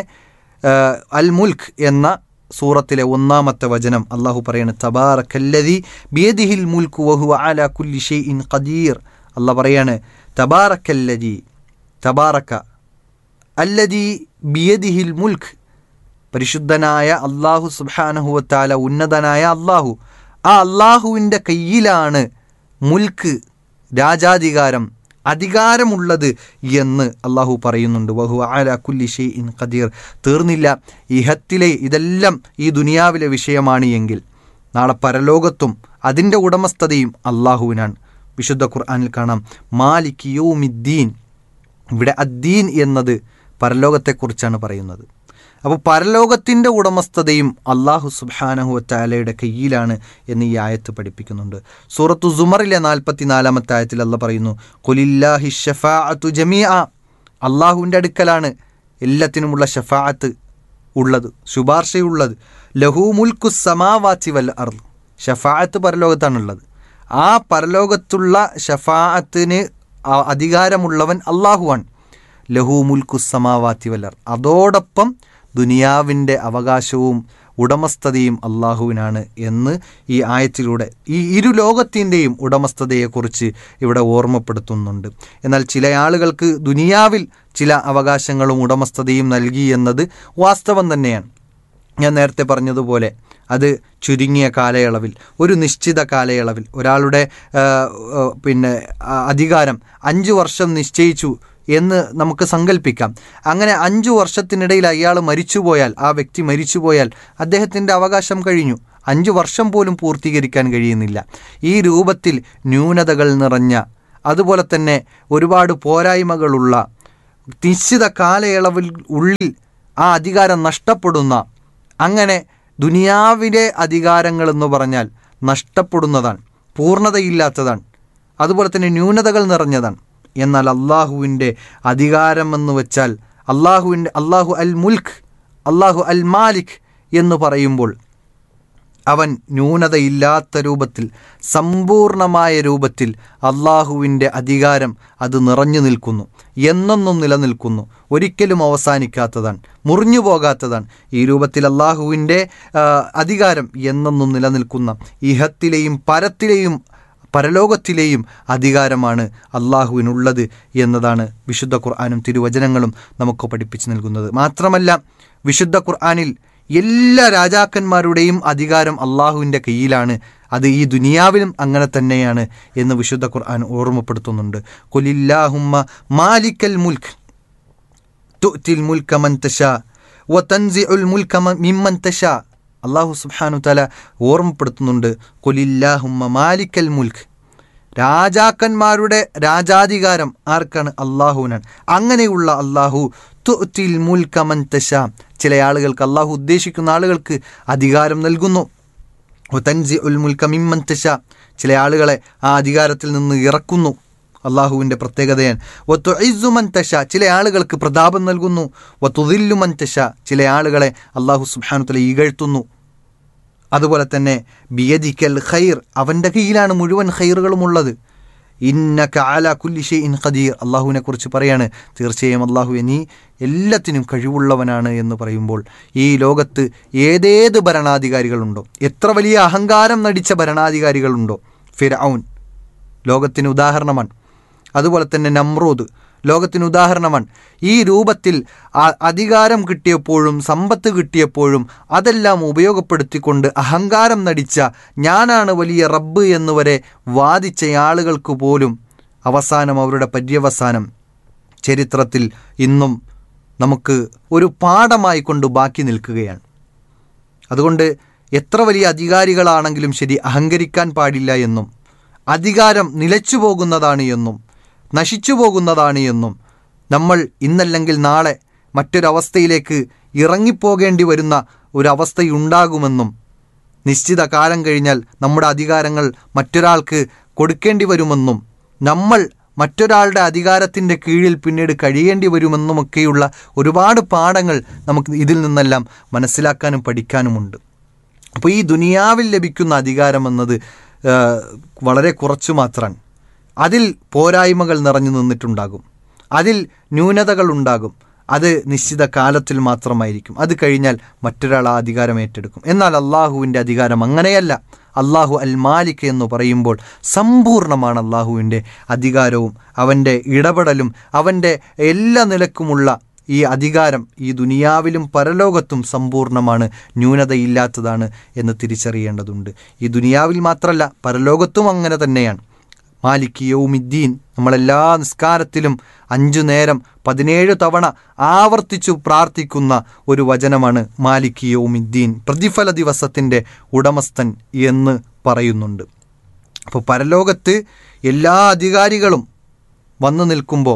അൽ മുൽക്ക് എന്ന സൂറത്തിലെ ഒന്നാമത്തെ വചനം അള്ളാഹു പറയാണ് തബാറക്കല്ലതി ബിയദിഹിൽ മുൽക്കു വഹു അല കുല്ലി ഷെയ്ഇൻ ഖദീർ അള്ളാഹ് പറയാണ് തബാറക്കല്ലതി തബാറക്ക അല്ലതി ബിയദിഹിൽ മുൽക്ക് പരിശുദ്ധനായ അള്ളാഹു സുബാനഹുവത്താല ഉന്നതനായ അള്ളാഹു ആ അള്ളാഹുവിൻ്റെ കയ്യിലാണ് മുൽക്ക് രാജാധികാരം അധികാരമുള്ളത് എന്ന് അള്ളാഹു പറയുന്നുണ്ട് വഹു ആല കുല്ലി ഷെയ് ഇൻ ഖദീർ തീർന്നില്ല ഇഹത്തിലെ ഇതെല്ലാം ഈ ദുനിയാവിലെ വിഷയമാണ് എങ്കിൽ നാളെ പരലോകത്തും അതിൻ്റെ ഉടമസ്ഥതയും അള്ളാഹുവിനാണ് വിശുദ്ധ ഖുർആനിൽ കാണാം മാലിക് യൗമിദ്ദീൻ ഇവിടെ അദ്ദീൻ എന്നത് പരലോകത്തെക്കുറിച്ചാണ് പറയുന്നത് അപ്പോൾ പരലോകത്തിൻ്റെ ഉടമസ്ഥതയും അള്ളാഹു സുബാനഹു താലയുടെ കയ്യിലാണ് എന്ന് ഈ ആയത്ത് പഠിപ്പിക്കുന്നുണ്ട് സൂറത്തു സുമറിലെ നാൽപ്പത്തിനാലാമത്തെ ആയത്തിൽ അല്ല പറയുന്നു കൊലില്ലാഹി ഷഫാഅത്തു ജമിയ അള്ളാഹുവിൻ്റെ അടുക്കലാണ് എല്ലാത്തിനുമുള്ള ഷഫാഅത്ത് ഉള്ളത് ശുപാർശയുള്ളത് ലഹു മുൽക്കു സമാവാച്ചി വൽ അർ ഷഫാഅത്ത് പരലോകത്താണുള്ളത് ആ പരലോകത്തുള്ള ഷഫാഅത്തിന് ആ- അധികാരമുള്ളവൻ അള്ളാഹുവാണ് ലഹു മുൽക്കു സമാവാത്തി വല്ലർ അതോടൊപ്പം ദുനിയാവിൻ്റെ അവകാശവും ഉടമസ്ഥതയും അള്ളാഹുവിനാണ് എന്ന് ഈ ആയത്തിലൂടെ ഈ ഇരു ലോകത്തിൻ്റെയും ഉടമസ്ഥതയെക്കുറിച്ച് ഇവിടെ ഓർമ്മപ്പെടുത്തുന്നുണ്ട് എന്നാൽ ചില ആളുകൾക്ക് ദുനിയാവിൽ ചില അവകാശങ്ങളും ഉടമസ്ഥതയും നൽകി എന്നത് വാസ്തവം തന്നെയാണ് ഞാൻ നേരത്തെ പറഞ്ഞതുപോലെ അത് ചുരുങ്ങിയ കാലയളവിൽ ഒരു നിശ്ചിത കാലയളവിൽ ഒരാളുടെ ആ, ആ, പിന്നെ ആ, അധികാരം അഞ്ച് വർഷം നിശ്ചയിച്ചു എന്ന് നമുക്ക് സങ്കല്പിക്കാം അങ്ങനെ അഞ്ചു വർഷത്തിനിടയിൽ അയാൾ മരിച്ചുപോയാൽ ആ വ്യക്തി മരിച്ചുപോയാൽ അദ്ദേഹത്തിൻ്റെ അവകാശം കഴിഞ്ഞു അഞ്ചു വർഷം പോലും പൂർത്തീകരിക്കാൻ കഴിയുന്നില്ല ഈ രൂപത്തിൽ ന്യൂനതകൾ നിറഞ്ഞ അതുപോലെ തന്നെ ഒരുപാട് പോരായ്മകളുള്ള നിശ്ചിത കാലയളവിൽ ഉള്ളിൽ ആ അധികാരം നഷ്ടപ്പെടുന്ന അങ്ങനെ ദുനിയാവിലെ അധികാരങ്ങൾ എന്ന് പറഞ്ഞാൽ നഷ്ടപ്പെടുന്നതാണ് പൂർണ്ണതയില്ലാത്തതാണ് അതുപോലെ തന്നെ ന്യൂനതകൾ നിറഞ്ഞതാണ് എന്നാൽ അള്ളാഹുവിൻ്റെ അധികാരമെന്ന് വെച്ചാൽ അള്ളാഹുവിൻ്റെ അള്ളാഹു അൽ മുൽഖ് അള്ളാഹു അൽ മാലിക് എന്ന് പറയുമ്പോൾ അവൻ ന്യൂനതയില്ലാത്ത രൂപത്തിൽ സമ്പൂർണമായ രൂപത്തിൽ അള്ളാഹുവിൻ്റെ അധികാരം അത് നിറഞ്ഞു നിൽക്കുന്നു എന്നെന്നും നിലനിൽക്കുന്നു ഒരിക്കലും അവസാനിക്കാത്തതാണ് മുറിഞ്ഞു പോകാത്തതാണ് ഈ രൂപത്തിൽ അള്ളാഹുവിൻ്റെ ആ, അധികാരം എന്നെന്നും നിലനിൽക്കുന്ന ഇഹത്തിലെയും പരത്തിലെയും പരലോകത്തിലെയും അധികാരമാണ് അള്ളാഹുവിനുള്ളത് എന്നതാണ് വിശുദ്ധ ഖുർആാനും തിരുവചനങ്ങളും നമുക്ക് പഠിപ്പിച്ചു നൽകുന്നത് മാത്രമല്ല വിശുദ്ധ ഖുർആാനിൽ എല്ലാ രാജാക്കന്മാരുടെയും അധികാരം അള്ളാഹുവിൻ്റെ കയ്യിലാണ് അത് ഈ ദുനിയാവിലും അങ്ങനെ തന്നെയാണ് എന്ന് വിശുദ്ധ ഖുർആൻ ഓർമ്മപ്പെടുത്തുന്നുണ്ട് കൊലില്ലാഹുമ്മ മാലിക്കൽ മുൽഖ് തുഅ്തിൽ മുൽക മൻ തശാ വതൻസിഉൽ മുൽക മ- മിമ്മൻ തശാ അള്ളാഹു സുബ്ഹാനു തആല ഓർമ്മപ്പെടുത്തുന്നുണ്ട് കൊലില്ലാഹുമ്മ മാലിക്കൽ മുൽഖ് രാജാക്കന്മാരുടെ രാജാധികാരം ആർക്കാണ് അള്ളാഹുവിനാണ് അങ്ങനെയുള്ള അള്ളാഹു തുഅ്തിൽ മുൽക മൻ തശാ ചില ആളുകൾക്ക് അള്ളാഹു ഉദ്ദേശിക്കുന്ന ആളുകൾക്ക് അധികാരം നൽകുന്നു തൻസി ഉൽ മുൽക്ക മിമ്മൻ തശ ചില ആളുകളെ ആ അധികാരത്തിൽ നിന്ന് ഇറക്കുന്നു അള്ളാഹുവിൻ്റെ പ്രത്യേകതയാണ് ഒത്തു ഇസുമൻ തശ ചില ആളുകൾക്ക് പ്രതാപം നൽകുന്നു ഒത്തുതില്ലുമൻ തശ ചില ആളുകളെ അള്ളാഹു സുബാനുത്തല ഇകഴ്ത്തുന്നു അതുപോലെ തന്നെ ബിയദിക്കൽ ഖൈർ അവൻ്റെ കയ്യിലാണ് മുഴുവൻ ഖൈറുകളും ഉള്ളത് ഇന്നക അല കുല്ലി ഷെയ്ഇൻ ഖദീർ അള്ളാഹുവിനെ കുറിച്ച് പറയാണ് തീർച്ചയായും അള്ളാഹു നീ എല്ലാത്തിനും കഴിവുള്ളവനാണ് എന്ന് പറയുമ്പോൾ ഈ ലോകത്ത് ഏതേത് ഭരണാധികാരികളുണ്ടോ എത്ര വലിയ അഹങ്കാരം നടിച്ച ഭരണാധികാരികളുണ്ടോ ഫിർഔൻ ലോകത്തിന് ഉദാഹരണമാണ് അതുപോലെ തന്നെ നമ്രൂദ് ലോകത്തിന് ഉദാഹരണമാണ് ഈ രൂപത്തിൽ ആ- അധികാരം കിട്ടിയപ്പോഴും സമ്പത്ത് കിട്ടിയപ്പോഴും അതെല്ലാം ഉപയോഗപ്പെടുത്തിക്കൊണ്ട് അഹങ്കാരം നടിച്ച ഞാനാണ് വലിയ റബ്ബ് എന്നുവരെ വാദിച്ച ആളുകൾക്ക് പോലും അവസാനം അവരുടെ പര്യവസാനം ചരിത്രത്തിൽ ഇന്നും നമുക്ക് ഒരു പാഠമായി കൊണ്ട് ബാക്കി നിൽക്കുകയാണ് അതുകൊണ്ട് എത്ര വലിയ അധികാരികളാണെങ്കിലും ശരി അഹങ്കരിക്കാൻ പാടില്ല എന്നും അധികാരം നിലച്ചു പോകുന്നതാണ് എന്നും നശിച്ചു പോകുന്നതാണ് എന്നും നമ്മൾ ഇന്നല്ലെങ്കിൽ നാളെ മറ്റൊരവസ്ഥയിലേക്ക് ഇറങ്ങിപ്പോകേണ്ടി വരുന്ന ഒരവസ്ഥയുണ്ടാകുമെന്നും നിശ്ചിത കാലം കഴിഞ്ഞാൽ നമ്മുടെ അധികാരങ്ങൾ മറ്റൊരാൾക്ക് കൊടുക്കേണ്ടി വരുമെന്നും നമ്മൾ മറ്റൊരാളുടെ അധികാരത്തിൻ്റെ കീഴിൽ പിന്നീട് കഴിയേണ്ടി വരുമെന്നുമൊക്കെയുള്ള ഒരുപാട് പാഠങ്ങൾ നമുക്ക് ഇതിൽ നിന്നെല്ലാം മനസ്സിലാക്കാനും പഠിക്കാനുമുണ്ട് അപ്പോൾ ഈ ദുനിയാവിൽ ലഭിക്കുന്ന അധികാരം എന്നത് ആ, വളരെ കുറച്ചു മാത്രമാണ് അതിൽ പോരായ്മകൾ നിറഞ്ഞു നിന്നിട്ടുണ്ടാകും അതിൽ ന്യൂനതകൾ ഉണ്ടാകും അത് നിശ്ചിത കാലത്തിൽ മാത്രമായിരിക്കും അത് കഴിഞ്ഞാൽ മറ്റൊരാൾ ആ അധികാരം ഏറ്റെടുക്കും എന്നാൽ അള്ളാഹുവിൻ്റെ അധികാരം അങ്ങനെയല്ല അള്ളാഹു അൽ മാലിക് എന്ന് പറയുമ്പോൾ സമ്പൂർണ്ണമാണ് അള്ളാഹുവിൻ്റെ അധികാരവും അവൻ്റെ ഇടപെടലും അവൻ്റെ എല്ലാ നിലക്കുമുള്ള ഈ അധികാരം ഈ ദുനിയാവിലും പരലോകത്തും സമ്പൂർണ്ണമാണ് ന്യൂനതയില്ലാത്തതാണ് എന്ന് തിരിച്ചറിയേണ്ടതുണ്ട് ഈ ദുനിയാവിൽ മാത്രമല്ല പരലോകത്തും അങ്ങനെ തന്നെയാണ് മാലിക് യൗമിദ്ദീൻ നമ്മളെല്ലാ നിസ്കാരത്തിലും അഞ്ചു നേരം പതിനേഴ് തവണ ആവർത്തിച്ചു പ്രാർത്ഥിക്കുന്ന ഒരു വചനമാണ് മാലിക് യൗമിദ്ദീൻ പ്രതിഫല ദിവസത്തിൻ്റെ ഉടമസ്ഥൻ എന്ന് പറയുന്നുണ്ട് അപ്പോൾ പരലോകത്ത് എല്ലാ അധികാരികളും വന്നു നിൽക്കുമ്പോൾ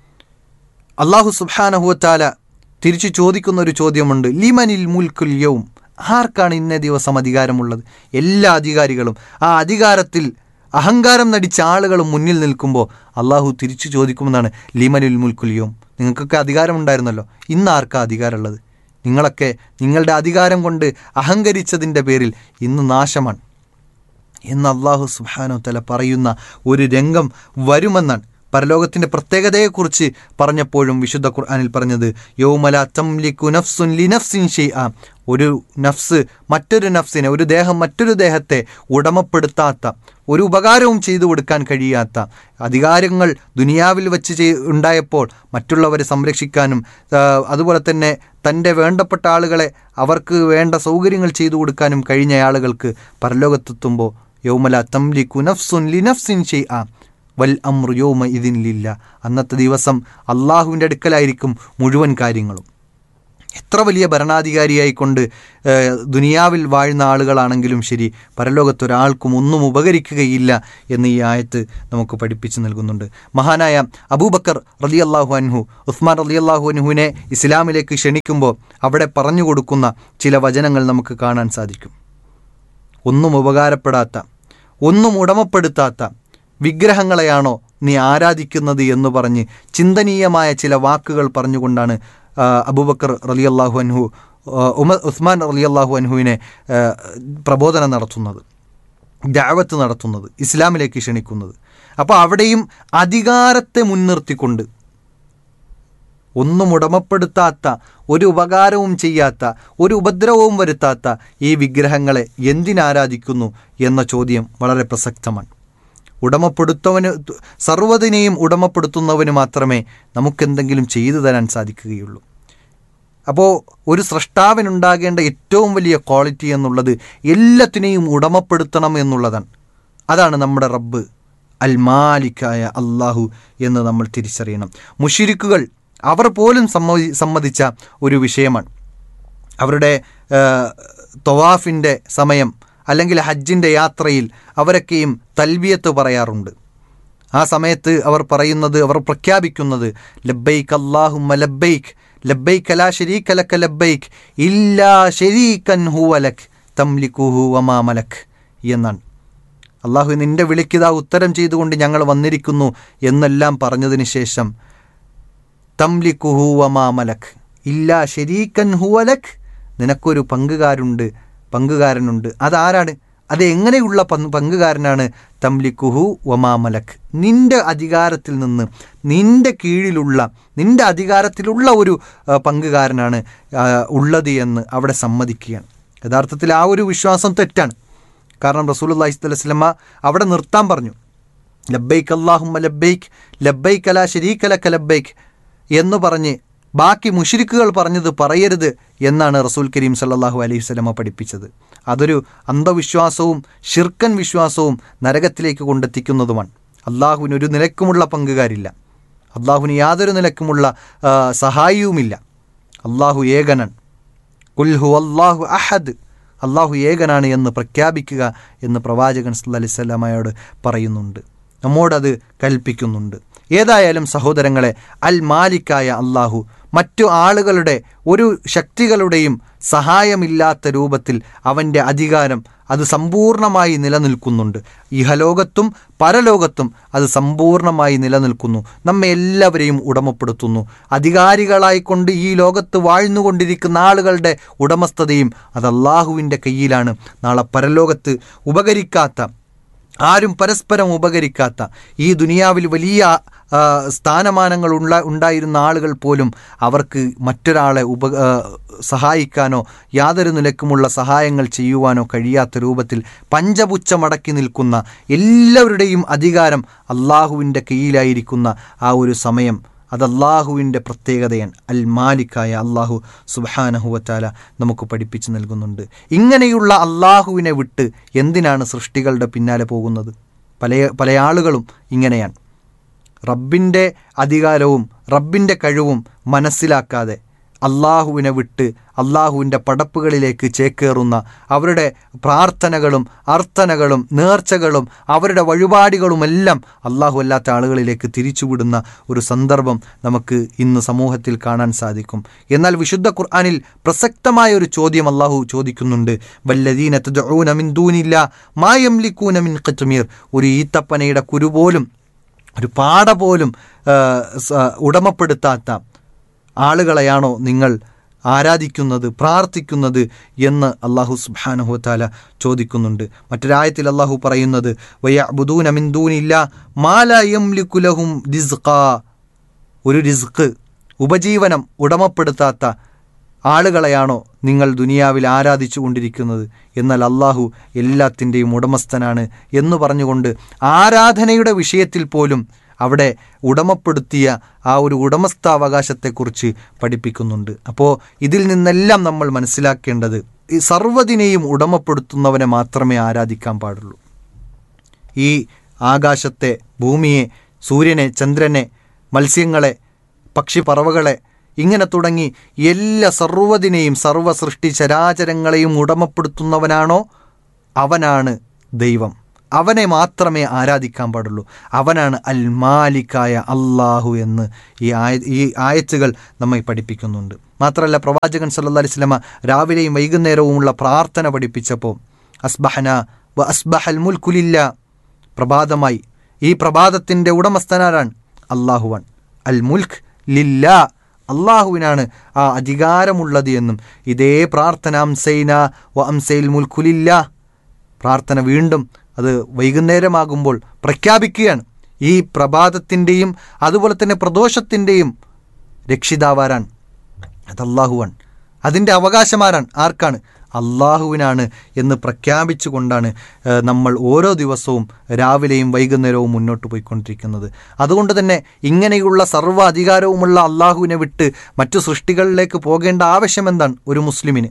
അള്ളാഹു സുബാനഹുവത്താല തിരിച്ചു ചോദിക്കുന്ന ഒരു ചോദ്യമുണ്ട് ലിമനിൽ മുൽക്കുൽ യൗം ആർക്കാണ് ഇന്നേ ദിവസം അധികാരമുള്ളത് എല്ലാ അധികാരികളും ആ അധികാരത്തിൽ അഹങ്കാരം നടിച്ച ആളുകളും മുന്നിൽ നിൽക്കുമ്പോൾ അള്ളാഹു തിരിച്ചു ചോദിക്കുമെന്നാണ് ലിമനിൽ മുൽക്കുൽ യൗം നിങ്ങൾക്കൊക്കെ അധികാരമുണ്ടായിരുന്നല്ലോ ഇന്ന് ആർക്കാ അധികാരമുള്ളത് നിങ്ങളൊക്കെ നിങ്ങളുടെ അധികാരം കൊണ്ട് അഹങ്കരിച്ചതിൻ്റെ പേരിൽ ഇന്ന് നാശമാണ് എന്ന് അള്ളാഹു സുബാനോ തല പറയുന്ന ഒരു രംഗം വരുമെന്നാണ് പരലോകത്തിൻ്റെ പ്രത്യേകതയെക്കുറിച്ച് പറഞ്ഞപ്പോഴും വിശുദ്ധ ഖുർആനിൽ പറഞ്ഞത് യൗമല തംലിക്കു നഫ്സുൻ ലിനഫ്സിൻ ഷെയ്അ ഒരു നഫ്സ് മറ്റൊരു നഫ്സിനെ ഒരു ദേഹം മറ്റൊരു ദേഹത്തെ ഉടമപ്പെടുത്താത്ത ഒരു ഉപകാരവും ചെയ്തു കൊടുക്കാൻ കഴിയാത്ത അധികാരങ്ങൾ ദുനിയാവിൽ വെച്ച് ചെയ് ഉണ്ടായപ്പോൾ മറ്റുള്ളവരെ സംരക്ഷിക്കാനും ആ, അതുപോലെ തന്നെ തൻ്റെ വേണ്ടപ്പെട്ട ആളുകളെ അവർക്ക് വേണ്ട സൗകര്യങ്ങൾ ചെയ്തു കൊടുക്കാനും കഴിഞ്ഞ ആളുകൾക്ക് പരലോകത്തെത്തുമ്പോൾ യൗമല തംലിക്കു നഫ്സുൻ ലിനഫ്സിൻ ഷെയ്അ വൽ അമ്രു യോമ ഇതിനില്ല അന്നത്തെ ദിവസം അള്ളാഹുവിൻ്റെ അടുക്കലായിരിക്കും മുഴുവൻ കാര്യങ്ങളും എത്ര വലിയ ഭരണാധികാരിയായിക്കൊണ്ട് ഏഹ്, ദുനിയാവിൽ വാഴുന്ന ആളുകളാണെങ്കിലും ശരി പരലോകത്ത് ഒരാൾക്കും ഒന്നും ഉപകരിക്കുകയില്ല എന്ന് ഈ ആയത്ത് നമുക്ക് പഠിപ്പിച്ചു നൽകുന്നുണ്ട് മഹാനായ അബൂബക്കർ റലി അള്ളാഹു അൻഹു ഉസ്മാൻ റലി അള്ളാഹു അൻഹുവിനെ ഇസ്ലാമിലേക്ക് ക്ഷണിക്കുമ്പോൾ അവിടെ പറഞ്ഞു കൊടുക്കുന്ന ചില വചനങ്ങൾ നമുക്ക് കാണാൻ സാധിക്കും ഒന്നും ഉപകാരപ്പെടാത്ത ഒന്നും ഉടമപ്പെടുത്താത്ത വിഗ്രഹങ്ങളെയാണോ നീ ആരാധിക്കുന്നത് എന്ന് പറഞ്ഞ് ചിന്തനീയമായ ചില വാക്കുകൾ പറഞ്ഞുകൊണ്ടാണ് ആ, അബൂബക്കർ റലിയല്ലാഹു അൻഹു ആ, ഉമ ഉസ്മാൻ റലിയല്ലാഹു അൻഹുവിനെ ആ, പ്രബോധനം നടത്തുന്നത് ദാവത്ത് നടത്തുന്നത് ഇസ്ലാമിലേക്ക് ക്ഷണിക്കുന്നത് അപ്പോൾ അവിടെയും അധികാരത്തെ മുൻനിർത്തിക്കൊണ്ട് ഒന്നും ഉടമപ്പെടുത്താത്ത ഒരു ഉപകാരവും ചെയ്യാത്ത ഒരു ഉപദ്രവവും വരുത്താത്ത ഈ വിഗ്രഹങ്ങളെ എന്തിനാരാധിക്കുന്നു എന്ന ചോദ്യം വളരെ പ്രസക്തമാണ് ഉടമപ്പെടുത്തവന് സർവ്വതിനെയും ഉടമപ്പെടുത്തുന്നവന് മാത്രമേ നമുക്കെന്തെങ്കിലും ചെയ്തു തരാൻ സാധിക്കുകയുള്ളൂ അപ്പോൾ ഒരു സ്രഷ്ടാവിനുണ്ടാകേണ്ട ഏറ്റവും വലിയ ക്വാളിറ്റി എന്നുള്ളത് എല്ലാത്തിനെയും ഉടമപ്പെടുത്തണം എന്നുള്ളതാണ് അതാണ് നമ്മുടെ റബ്ബ് അൽ മാലിക്കായ അള്ളാഹു എന്ന് നമ്മൾ തിരിച്ചറിയണം മുഷിരിക്കുകൾ അവർ പോലും സമ്മതി സമ്മതിച്ച ഒരു വിഷയമാണ് അവരുടെ തൊവാഫിൻ്റെ സമയം അല്ലെങ്കിൽ ഹജ്ജിൻ്റെ യാത്രയിൽ അവരൊക്കെയും തൽബിയത്ത് പറയാറുണ്ട് ആ സമയത്ത് അവർ പറയുന്നത് അവർ പ്രഖ്യാപിക്കുന്നത് ലബ്ബൈക്ക് അള്ളാഹുമ്മ ലബ്ബൈക്ക് ലബ്ബൈക്ക് അലാ ഷരീക ലക ലബ്ബൈക്ക് ഇല്ലാ ഷരീക്കൻ ഹുവലക് തംലിക്കുഹു വമാ മലക് എന്നാണ് അള്ളാഹു നിന്റെ വിളിക്കിതാ ഉത്തരം ചെയ്തുകൊണ്ട് ഞങ്ങൾ വന്നിരിക്കുന്നു എന്നെല്ലാം പറഞ്ഞതിന് ശേഷം തംലിക്കുഹു വമാ മലക് ഇല്ലാ ഷരീക്കൻ ഹുവലക് നിനക്കൊരു പങ്കുകാരുണ്ട് പങ്കുകാരനുണ്ട് അതാരാണ് അത് എങ്ങനെയുള്ള പങ്ക് പങ്കുകാരനാണ് തംലിക്കുഹു വമാമലക് നിന്റെ അധികാരത്തിൽ നിന്ന് നിന്റെ കീഴിലുള്ള നിന്റെ അധികാരത്തിലുള്ള ഒരു ആ, പങ്കുകാരനാണ് ആ, ഉള്ളത് എന്ന് അവിടെ സമ്മതിക്കുകയാണ് യഥാർത്ഥത്തിൽ ആ ഒരു വിശ്വാസം തെറ്റാണ് കാരണം റസൂൽ അള്ളാഹി സ്വലമ അവിടെ നിർത്താൻ പറഞ്ഞു ലബ്ബൈക്ക് അള്ളാഹുമ്മ ലബ്ബൈക്ക് ലബ്ബൈക്ക് അല ഷരീഖലക്ക ലബ്ബൈക്ക് എന്ന് പറഞ്ഞ് ബാക്കി മുഷിരിക്കുകൾ പറഞ്ഞത് പറയരുത് എന്നാണ് റസൂൽ കരീം സല്ലല്ലാഹു അലൈഹി വസല്ലമ പഠിപ്പിച്ചത് അതൊരു അന്ധവിശ്വാസവും ഷിർക്കൻ വിശ്വാസവും നരകത്തിലേക്ക് കൊണ്ടെത്തിക്കുന്നതുമാണ് അള്ളാഹുവിന് ഒരു നിലക്കുമുള്ള പങ്കുകാരില്ല അള്ളാഹുവിന് യാതൊരു നിലക്കുമുള്ള ആ, സഹായിയുമില്ല അള്ളാഹു ഏകനൻ കുൽഹു അള്ളാഹു അഹദ് അള്ളാഹു ഏകനാണ് എന്ന് പ്രഖ്യാപിക്കുക എന്ന് പ്രവാചകൻ സല്ലല്ലാഹു അലൈഹി വസല്ലമയോട് പറയുന്നുണ്ട് നമ്മോടത് കൽപ്പിക്കുന്നുണ്ട് ഏതായാലും സഹോദരങ്ങളെ അൽ മാലിക്കായ അള്ളാഹു മറ്റു ആളുകളുടെ ഒരു ശക്തികളുടെയും സഹായമില്ലാത്ത രൂപത്തിൽ അവൻ്റെ അധികാരം അത് സമ്പൂർണമായി നിലനിൽക്കുന്നുണ്ട് ഇഹലോകത്തും പരലോകത്തും അത് സമ്പൂർണമായി നിലനിൽക്കുന്നു നമ്മെ എല്ലാവരെയും ഉടമപ്പെടുത്തുന്നു അധികാരികളായിക്കൊണ്ട് ഈ ലോകത്ത് വാഴ്ന്നുകൊണ്ടിരിക്കുന്ന ആളുകളുടെ ഉടമസ്ഥതയും അത് അള്ളാഹുവിൻ്റെ കയ്യിലാണ് നാളെ പരലോകത്ത് ഉപകരിക്കാത്ത ആരും പരസ്പരം ഉപകരിക്കാത്ത ഈ ദുനിയാവിൽ വലിയ ആ, സ്ഥാനമാനങ്ങൾ ഉള്ള ഉണ്ടായിരുന്ന ആളുകൾ പോലും അവർക്ക് മറ്റൊരാളെ ഉപ ആ, സഹായിക്കാനോ യാതൊരു നിലക്കുമുള്ള സഹായങ്ങൾ ചെയ്യുവാനോ കഴിയാത്ത രൂപത്തിൽ പഞ്ചപുച്ഛമടക്കി നിൽക്കുന്ന എല്ലാവരുടെയും അധികാരം അള്ളാഹുവിൻ്റെ കയ്യിലായിരിക്കുന്ന ആ ഒരു സമയം അത് അള്ളാഹുവിൻ്റെ പ്രത്യേകതയാണ് അൽ മാലിക്കായ അള്ളാഹു സുബാനഹുവറ്റാല നമുക്ക് പഠിപ്പിച്ചു നൽകുന്നുണ്ട് ഇങ്ങനെയുള്ള അള്ളാഹുവിനെ വിട്ട് എന്തിനാണ് സൃഷ്ടികളുടെ പിന്നാലെ പോകുന്നത് പല പല ആളുകളും ഇങ്ങനെയാണ് റബ്ബിൻ്റെ അധികാരവും റബ്ബിൻ്റെ കഴിവും മനസ്സിലാക്കാതെ അള്ളാഹുവിനെ വിട്ട് അള്ളാഹുവിൻ്റെ പടപ്പുകളിലേക്ക് ചേക്കേറുന്ന അവരുടെ പ്രാർത്ഥനകളും അർത്ഥനകളും നേർച്ചകളും അവരുടെ വഴിപാടുകളുമെല്ലാം അള്ളാഹു അല്ലാത്ത ആളുകളിലേക്ക് തിരിച്ചുവിടുന്ന ഒരു സന്ദർഭം നമുക്ക് ഇന്ന് സമൂഹത്തിൽ കാണാൻ സാധിക്കും എന്നാൽ വിശുദ്ധ ഖുർആാനിൽ പ്രസക്തമായ ഒരു ചോദ്യം അള്ളാഹു ചോദിക്കുന്നുണ്ട് വല്ലദീന തദ്ഊന മിൻ ദൂനില്ല മായം ലിക്കൂന മിൻ ഖത്മീർ ഒരു ഈത്തപ്പനയുടെ കുരു പോലും ഒരു പാട പോലും ആ, സ- ഉടമപ്പെടുത്താത്ത ആളുകളെയാണോ നിങ്ങൾ ആരാധിക്കുന്നത് പ്രാർത്ഥിക്കുന്നത് എന്ന് അള്ളാഹു സുബ്ഹാനഹു താല ചോദിക്കുന്നുണ്ട് മറ്റൊരായത്തിൽ അള്ളാഹു പറയുന്നത് വയ്യബുദൂന മിന്ദൂനില്ല മാലയം ലിക്കുലഹും റിസ്ഖാ ഒരു റിസ്ക് ഉപജീവനം ഉടമപ്പെടുത്താത്ത ആളുകളെയാണോ നിങ്ങൾ ദുനിയാവിൽ ആരാധിച്ചു കൊണ്ടിരിക്കുന്നത് എന്നാൽ അള്ളാഹു എല്ലാത്തിൻ്റെയും ഉടമസ്ഥനാണ് എന്ന് പറഞ്ഞുകൊണ്ട് ആരാധനയുടെ വിഷയത്തിൽ പോലും അവിടെ ഉടമപ്പെടുത്തിയ ആ ഒരു ഉടമസ്ഥാവകാശത്തെക്കുറിച്ച് പഠിപ്പിക്കുന്നുണ്ട് അപ്പോൾ ഇതിൽ നിന്നെല്ലാം നമ്മൾ മനസ്സിലാക്കേണ്ടത് ഈ സർവ്വതിനെയും ഉടമപ്പെടുത്തുന്നവനെ മാത്രമേ ആരാധിക്കാൻ പാടുള്ളൂ ഈ ആകാശത്തെ ഭൂമിയെ സൂര്യനെ ചന്ദ്രനെ മത്സ്യങ്ങളെ പക്ഷിപ്പറവകളെ ഇങ്ങനെ തുടങ്ങി എല്ലാ സർവ്വതിനെയും സർവ്വ സൃഷ്ടി ചരാചരങ്ങളെയും ഉടമപ്പെടുത്തുന്നവനാണോ അവനാണ് ദൈവം അവനെ മാത്രമേ ആരാധിക്കാൻ പാടുള്ളൂ അവനാണ് അൽ മാലിക്കായ അള്ളാഹു എന്ന് ഈ ആയ ഈ ആയത്തുകൾ നമ്മെ പഠിപ്പിക്കുന്നുണ്ട് മാത്രമല്ല പ്രവാചകൻ സല്ലല്ലാഹു അലൈഹി വസല്ലമ രാവിലെയും വൈകുന്നേരവുമുള്ള പ്രാർത്ഥന പഠിപ്പിച്ചപ്പോൾ അസ്ബഹന വ അസ്ബഹൽ മുൽക്കുലില്ല പ്രഭാതമായി ഈ പ്രഭാതത്തിൻ്റെ ഉടമസ്ഥനാരാണ് അള്ളാഹുവാൻ അൽ മുൽഖ് ലില്ല അള്ളാഹുവിനാണ് ആ അധികാരമുള്ളത് എന്നും ഇതേ പ്രാർത്ഥന അംസൈന വ അംസൈൽ മുൽക്കുലില്ല പ്രാർത്ഥന വീണ്ടും അത് വൈകുന്നേരമാകുമ്പോൾ പ്രഖ്യാപിക്കുകയാണ് ഈ പ്രഭാതത്തിൻ്റെയും അതുപോലെ തന്നെ പ്രദോഷത്തിൻ്റെയും രക്ഷിതാവാരാണ് അത് അള്ളാഹുവാണ് അതിൻ്റെ അവകാശമാരാണ് ആർക്കാണ് അള്ളാഹുവിനാണ് എന്ന് പ്രഖ്യാപിച്ചുകൊണ്ടാണ് ഏഹ്, നമ്മൾ ഓരോ ദിവസവും രാവിലെയും വൈകുന്നേരവും മുന്നോട്ട് പോയിക്കൊണ്ടിരിക്കുന്നത് അതുകൊണ്ട് തന്നെ ഇങ്ങനെയുള്ള സർവ്വ അധികാരവുമുള്ള അള്ളാഹുവിനെ വിട്ട് മറ്റു സൃഷ്ടികളിലേക്ക് പോകേണ്ട ആവശ്യം എന്താണ് ഒരു മുസ്ലിമിന്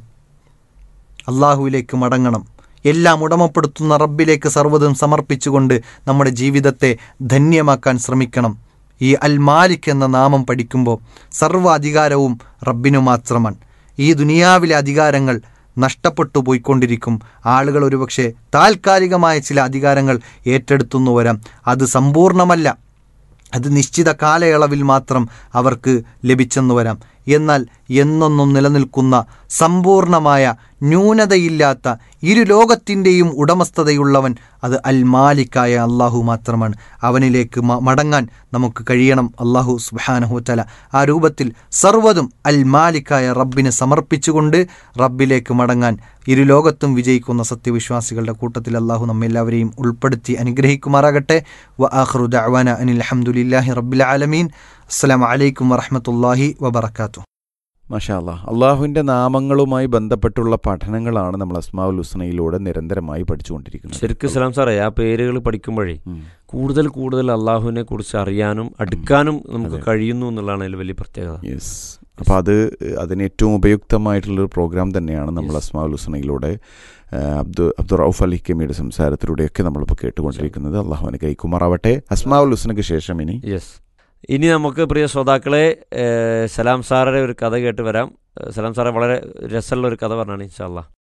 അള്ളാഹുവിലേക്ക് മടങ്ങണം എല്ലാം ഉടമപ്പെടുത്തുന്ന റബ്ബിലേക്ക് സർവ്വതും സമർപ്പിച്ചുകൊണ്ട് നമ്മുടെ ജീവിതത്തെ ധന്യമാക്കാൻ ശ്രമിക്കണം ഈ അൽ മാലിക് എന്ന നാമം പഠിക്കുമ്പോൾ സർവ്വ അധികാരവും റബ്ബിനു മാത്രമാണ് ഈ ദുനിയാവിലെ അധികാരങ്ങൾ നഷ്ടപ്പെട്ടു പോയിക്കൊണ്ടിരിക്കും ആളുകൾ ഒരുപക്ഷെ താൽക്കാലികമായ ചില അധികാരങ്ങൾ ഏറ്റെടുത്തുന്നു വരാം അത് സമ്പൂർണ്ണമല്ല അത് നിശ്ചിത കാലയളവിൽ മാത്രം അവർക്ക് ലഭിച്ചെന്ന് വരാം എന്നാൽ എന്നൊന്നും നിലനിൽക്കുന്ന സമ്പൂർണമായ ന്യൂനതയില്ലാത്ത ഇരു ലോകത്തിൻ്റെയും ഉടമസ്ഥതയുള്ളവൻ അത് അൽ മാലിക്കായ അള്ളാഹു മാത്രമാണ് അവനിലേക്ക് മ- മടങ്ങാൻ നമുക്ക് കഴിയണം അള്ളാഹു സുബാനഹുത്തല ആ രൂപത്തിൽ സർവ്വതും അൽ മാലിക്കായ റബ്ബിന് സമർപ്പിച്ചുകൊണ്ട് റബ്ബിലേക്ക് മടങ്ങാൻ ഇരു ലോകത്തും വിജയിക്കുന്ന സത്യവിശ്വാസികളുടെ കൂട്ടത്തിൽ അള്ളാഹു നമ്മെല്ലാവരെയും ഉൾപ്പെടുത്തി അനുഗ്രഹിക്കുമാറാകട്ടെ വ ആഖ്റു ദഅ്വാന അനിൽ അൽഹംദുലില്ലാഹി റബ്ബിൽ ആലമീൻ അസ്സലാമു അലൈക്കും വറഹ്മത്തുള്ളാഹി വബറകാതുഹു മാഷാ അല്ലാ അള്ളാഹുവിൻ്റെ നാമങ്ങളുമായി ബന്ധപ്പെട്ടുള്ള പഠനങ്ങളാണ് നമ്മൾ അസ്മാവുൽ ഹുസ്നയിലൂടെ നിരന്തരമായി പഠിച്ചുകൊണ്ടിരിക്കുന്നത് ശരിക്കും സലാം സാറേ ആ പേരുകൾ പഠിക്കുമ്പോഴേ ഉം. കൂടുതൽ കൂടുതൽ അള്ളാഹുവിനെ കുറിച്ച് അറിയാനും അടുക്കാനും നമുക്ക് അതെ. കഴിയുന്നു എന്നുള്ളതാണ് അതിൽ വലിയ പ്രത്യേകത യെസ് അപ്പോൾ അത് അതിന് ഏറ്റവും ഉപയുക്തമായിട്ടുള്ളൊരു പ്രോഗ്രാം തന്നെയാണ് നമ്മൾ Yes. അസ്മാവുൽ ഹുസ്നയിലൂടെ ആ, അബ്ദു അബ്ദുൾ റൌഫ് അലി കെമിയുടെ സംസാരത്തിലൂടെയൊക്കെ നമ്മളിപ്പോൾ കേട്ടുകൊണ്ടിരിക്കുന്നത് അള്ളാഹുവിന് കൈക്കുമാറാവട്ടെ അസ്മാവുൽ ഹുസ്നയ്ക്ക് ശേഷം ഇനി യെസ് ഇനി നമുക്ക് പ്രിയ ശ്രോതാക്കളെ ഏഹ്, സലാം സാറുടെ ഒരു കഥ കേട്ട് വരാം ഏഹ്, സലാം സാറെ വളരെ രസമുള്ള ഒരു കഥ പറഞ്ഞാണ് ഇൻഷാല്ല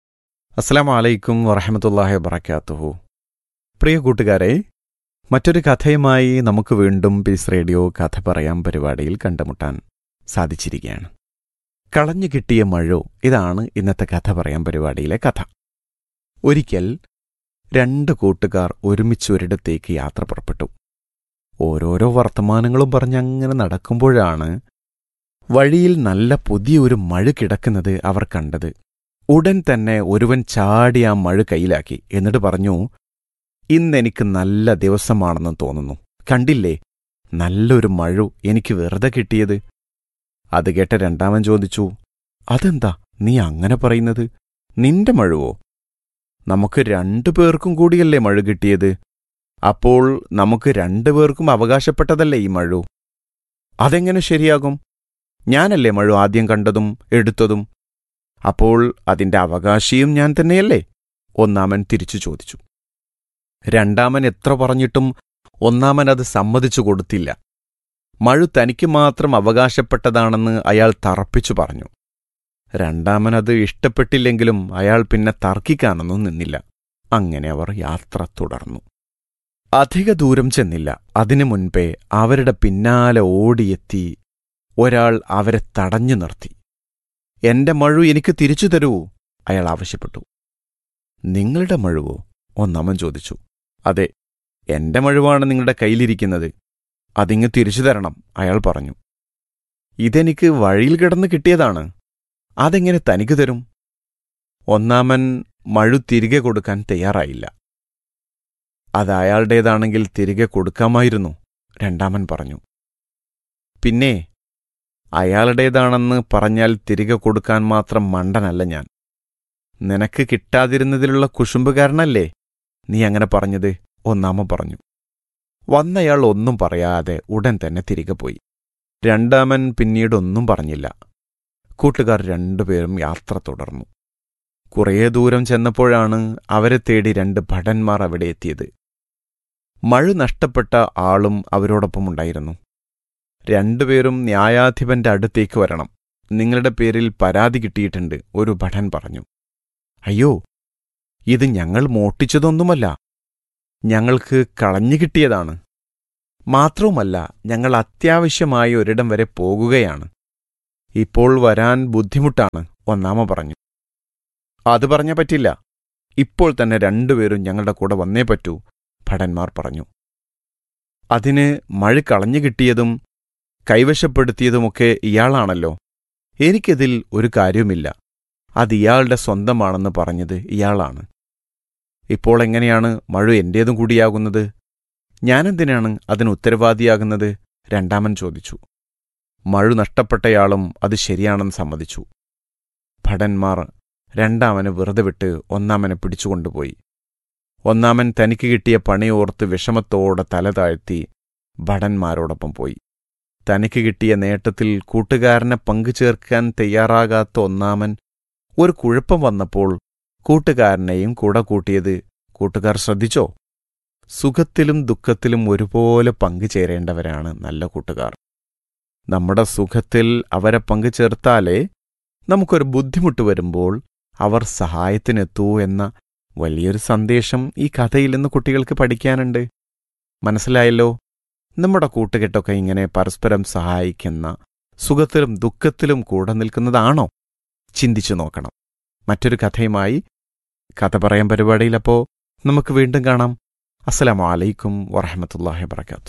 അസ്സാം വലൈക്കും വറഹമത്തല്ലാഹി വബർക്കാത്തുഹു പ്രിയ കൂട്ടുകാരെ മറ്റൊരു കഥയുമായി നമുക്ക് വീണ്ടും പീസ് റേഡിയോ കഥ പറയാം പരിപാടിയിൽ കണ്ടുമുട്ടാൻ സാധിച്ചിരിക്കുകയാണ് കളഞ്ഞു കിട്ടിയ മഴോ ഇതാണ് ഇന്നത്തെ കഥ പറയാം പരിപാടിയിലെ കഥ ഒരിക്കൽ രണ്ട് കൂട്ടുകാർ ഒരുമിച്ച് ഒരിടത്തേക്ക് യാത്ര പുറപ്പെട്ടു ഓരോരോ വർത്തമാനങ്ങളും പറഞ്ഞങ്ങനെ നടക്കുമ്പോഴാണ് വഴിയിൽ നല്ല പുതിയൊരു മഴ കിടക്കുന്നത് അവർ കണ്ടത് ഉടൻ തന്നെ ഒരുവൻ ചാടി ആ മഴ കയ്യിലാക്കി എന്നിട്ട് പറഞ്ഞു ഇന്നെനിക്ക് നല്ല ദിവസമാണെന്ന് തോന്നുന്നു കണ്ടില്ലേ നല്ലൊരു മഴ എനിക്ക് വെറുതെ കിട്ടിയത് അത് കേട്ട രണ്ടാമൻ ചോദിച്ചു അതെന്താ നീ അങ്ങനെ പറയുന്നത് നിന്റെ മഴുവോ നമുക്ക് രണ്ടു പേർക്കും കൂടിയല്ലേ മഴ കിട്ടിയത് അപ്പോൾ നമുക്ക് രണ്ടു പേർക്കും അവകാശപ്പെട്ടതല്ലേ ഈ മഴു അതെങ്ങനെ ശരിയാകും ഞാനല്ലേ മഴു ആദ്യം കണ്ടതും എടുത്തതും അപ്പോൾ അതിന്റെ അവകാശിയും ഞാൻ തന്നെയല്ലേ ഒന്നാമൻ തിരിച്ചു ചോദിച്ചു രണ്ടാമൻ എത്ര പറഞ്ഞിട്ടും ഒന്നാമൻ അത് സമ്മതിച്ചു കൊടുത്തില്ല മഴു തനിക്ക് മാത്രം അവകാശപ്പെട്ടതാണെന്ന് അയാൾ തറപ്പിച്ചു പറഞ്ഞു രണ്ടാമൻ അത് ഇഷ്ടപ്പെട്ടില്ലെങ്കിലും അയാൾ പിന്നെ തർക്കിക്കാനൊന്നും നിന്നില്ല അങ്ങനെ അവർ യാത്ര തുടർന്നു അധിക ദൂരം ചെന്നില്ല അതിനു മുൻപേ അവരുടെ പിന്നാലെ ഓടിയെത്തി ഒരാൾ അവരെ തടഞ്ഞു നിർത്തി എന്റെ മഴു എനിക്ക് തിരിച്ചു തരൂ അയാൾ ആവശ്യപ്പെട്ടു നിങ്ങളുടെ മഴുവോ ഒന്നാമൻ ചോദിച്ചു അതെ എന്റെ മഴുവാണ് നിങ്ങളുടെ കയ്യിലിരിക്കുന്നത് അതിങ്ങ് തിരിച്ചു തരണം അയാൾ പറഞ്ഞു ഇതെനിക്ക് വഴിയിൽ കിടന്ന് കിട്ടിയതാണ് അതെങ്ങനെ തനിക്ക് തരും ഒന്നാമൻ മഴു തിരികെ കൊടുക്കാൻ തയ്യാറായില്ല അത് അയാളുടേതാണെങ്കിൽ തിരികെ കൊടുക്കാമായിരുന്നു രണ്ടാമൻ പറഞ്ഞു പിന്നെ അയാളുടേതാണെന്ന് പറഞ്ഞാൽ തിരികെ കൊടുക്കാൻ മാത്രം മണ്ടനല്ല ഞാൻ നിനക്ക് കിട്ടാതിരുന്നതിലുള്ള കുശുമ്പുകാരനല്ലേ നീ അങ്ങനെ പറഞ്ഞത് ഒന്നാമൻ പറഞ്ഞു വന്നയാൾ ഒന്നും പറയാതെ ഉടൻ തന്നെ തിരികെ പോയി രണ്ടാമൻ പിന്നീടൊന്നും പറഞ്ഞില്ല കൂട്ടുകാർ രണ്ടുപേരും യാത്ര തുടർന്നു കുറേ ദൂരം ചെന്നപ്പോഴാണ് അവരെ തേടി രണ്ട് ഭടന്മാർ അവിടെ എത്തിയത് മഴ നഷ്ടപ്പെട്ട ആളും അവരോടൊപ്പമുണ്ടായിരുന്നു രണ്ടുപേരും ന്യായാധിപന്റെ അടുത്തേക്ക് വരണം നിങ്ങളുടെ പേരിൽ പരാതി കിട്ടിയിട്ടുണ്ട് ഒരു ഭടൻ പറഞ്ഞു അയ്യോ ഇത് ഞങ്ങൾ മോട്ടിച്ചതൊന്നുമല്ല ഞങ്ങൾക്ക് കളഞ്ഞു കിട്ടിയതാണ് മാത്രവുമല്ല ഞങ്ങൾ അത്യാവശ്യമായി ഒരിടം വരെ പോകുകയാണ് ഇപ്പോൾ വരാൻ ബുദ്ധിമുട്ടാണ് ഒന്നാമ പറഞ്ഞു അത് പറഞ്ഞ പറ്റില്ല ഇപ്പോൾ തന്നെ രണ്ടുപേരും ഞങ്ങളുടെ കൂടെ വന്നേ പറ്റൂ ഭടന്മാർ പറഞ്ഞു അതിന് മഴ കളഞ്ഞു കിട്ടിയതും കൈവശപ്പെടുത്തിയതുമൊക്കെ ഇയാളാണല്ലോ എനിക്കിതിൽ ഒരു കാര്യവുമില്ല അത് ഇയാളുടെ സ്വന്തമാണെന്ന് പറഞ്ഞത് ഇയാളാണ് ഇപ്പോൾ എങ്ങനെയാണ് മഴ എന്റേതും കൂടിയാകുന്നത് ഞാനെന്തിനാണ് അതിന് ഉത്തരവാദിയാകുന്നത് രണ്ടാമൻ ചോദിച്ചു മഴു നഷ്ടപ്പെട്ടയാളും അത് ശരിയാണെന്ന് സമ്മതിച്ചു ഭടന്മാർ രണ്ടാമന് വെറുതെ വിട്ട് ഒന്നാമനെ പിടിച്ചുകൊണ്ടുപോയി ഒന്നാമൻ തനിക്ക് കിട്ടിയ പണിയോർത്ത് വിഷമത്തോടെ തല താഴ്ത്തി ഭടന്മാരോടൊപ്പം പോയി തനിക്ക് കിട്ടിയ നേട്ടത്തിൽ കൂട്ടുകാരനെ പങ്കുചേർക്കാൻ തയ്യാറാകാത്ത ഒന്നാമൻ ഒരു കുഴപ്പം വന്നപ്പോൾ കൂട്ടുകാരനെയും കൂടെ കൂട്ടിയത് കൂട്ടുകാർ ശ്രദ്ധിച്ചോ സുഖത്തിലും ദുഃഖത്തിലും ഒരുപോലെ പങ്കുചേരേണ്ടവരാണ് നല്ല കൂട്ടുകാർ നമ്മുടെ സുഖത്തിൽ അവരെ പങ്കുചേർത്താലേ നമുക്കൊരു ബുദ്ധിമുട്ട് വരുമ്പോൾ അവർ സഹായത്തിനെത്തൂ എന്ന വലിയൊരു സന്ദേശം ഈ കഥയിൽ നിന്ന് കുട്ടികൾക്ക് പഠിക്കാനുണ്ട് മനസ്സിലായല്ലോ നമ്മുടെ കൂട്ടുകെട്ടൊക്കെ ഇങ്ങനെ പരസ്പരം സഹായിക്കുന്ന സുഖത്തിലും ദുഃഖത്തിലും കൂടെ നിൽക്കുന്നതാണോ ചിന്തിച്ചു നോക്കണം മറ്റൊരു കഥയുമായി കഥ പറയാൻ പരിപാടിയിലപ്പോ നമുക്ക് വീണ്ടും കാണാം അസ്സലാമു അലൈക്കും വറഹമത്തല്ലാഹി വബർക്കാത്തു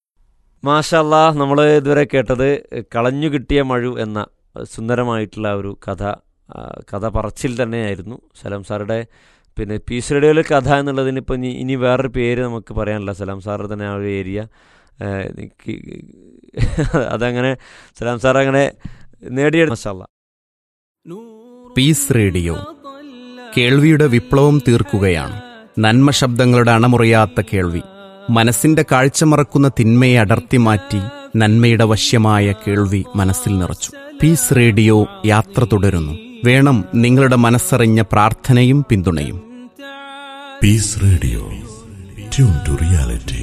മാഷല്ലാ നമ്മൾ ഇതുവരെ കേട്ടത് കളഞ്ഞു കിട്ടിയ മഴു എന്ന സുന്ദരമായിട്ടുള്ള ഒരു കഥ ആ, കഥ പറച്ചിൽ തന്നെയായിരുന്നു സലാം സാറുടെ പിന്നെ പീസ് റേഡിയോയിലെ കഥ എന്നുള്ളതിന് ഇപ്പം ഇനി ഇനി വേറൊരു പേര് നമുക്ക് പറയാനില്ല സലാം സാറ് തന്നെ ആ ഒരു ഏരിയ ആ, എനിക്ക് അതങ്ങനെ സലാം സാർ അങ്ങനെ നേടിയെടുത്ത മാഷല്ല പീസ് റേഡിയോ കേൾവിയുടെ വിപ്ലവം തീർക്കുകയാണ് നന്മ ശബ്ദങ്ങളുടെ അണമുറിയാത്ത കേൾവി മനസ്സിന്റെ കാഴ്ച മറക്കുന്ന തിന്മയെ അടർത്തി മാറ്റി നന്മയുടെ വശ്യമായ കേൾവി മനസ്സിൽ നിറച്ചു പീസ് റേഡിയോ യാത്ര തുടരുന്നു വേണം നിങ്ങളുടെ മനസ്സറിഞ്ഞ പ്രാർത്ഥനയും പിന്തുണയും Peace Radio. Tune to reality.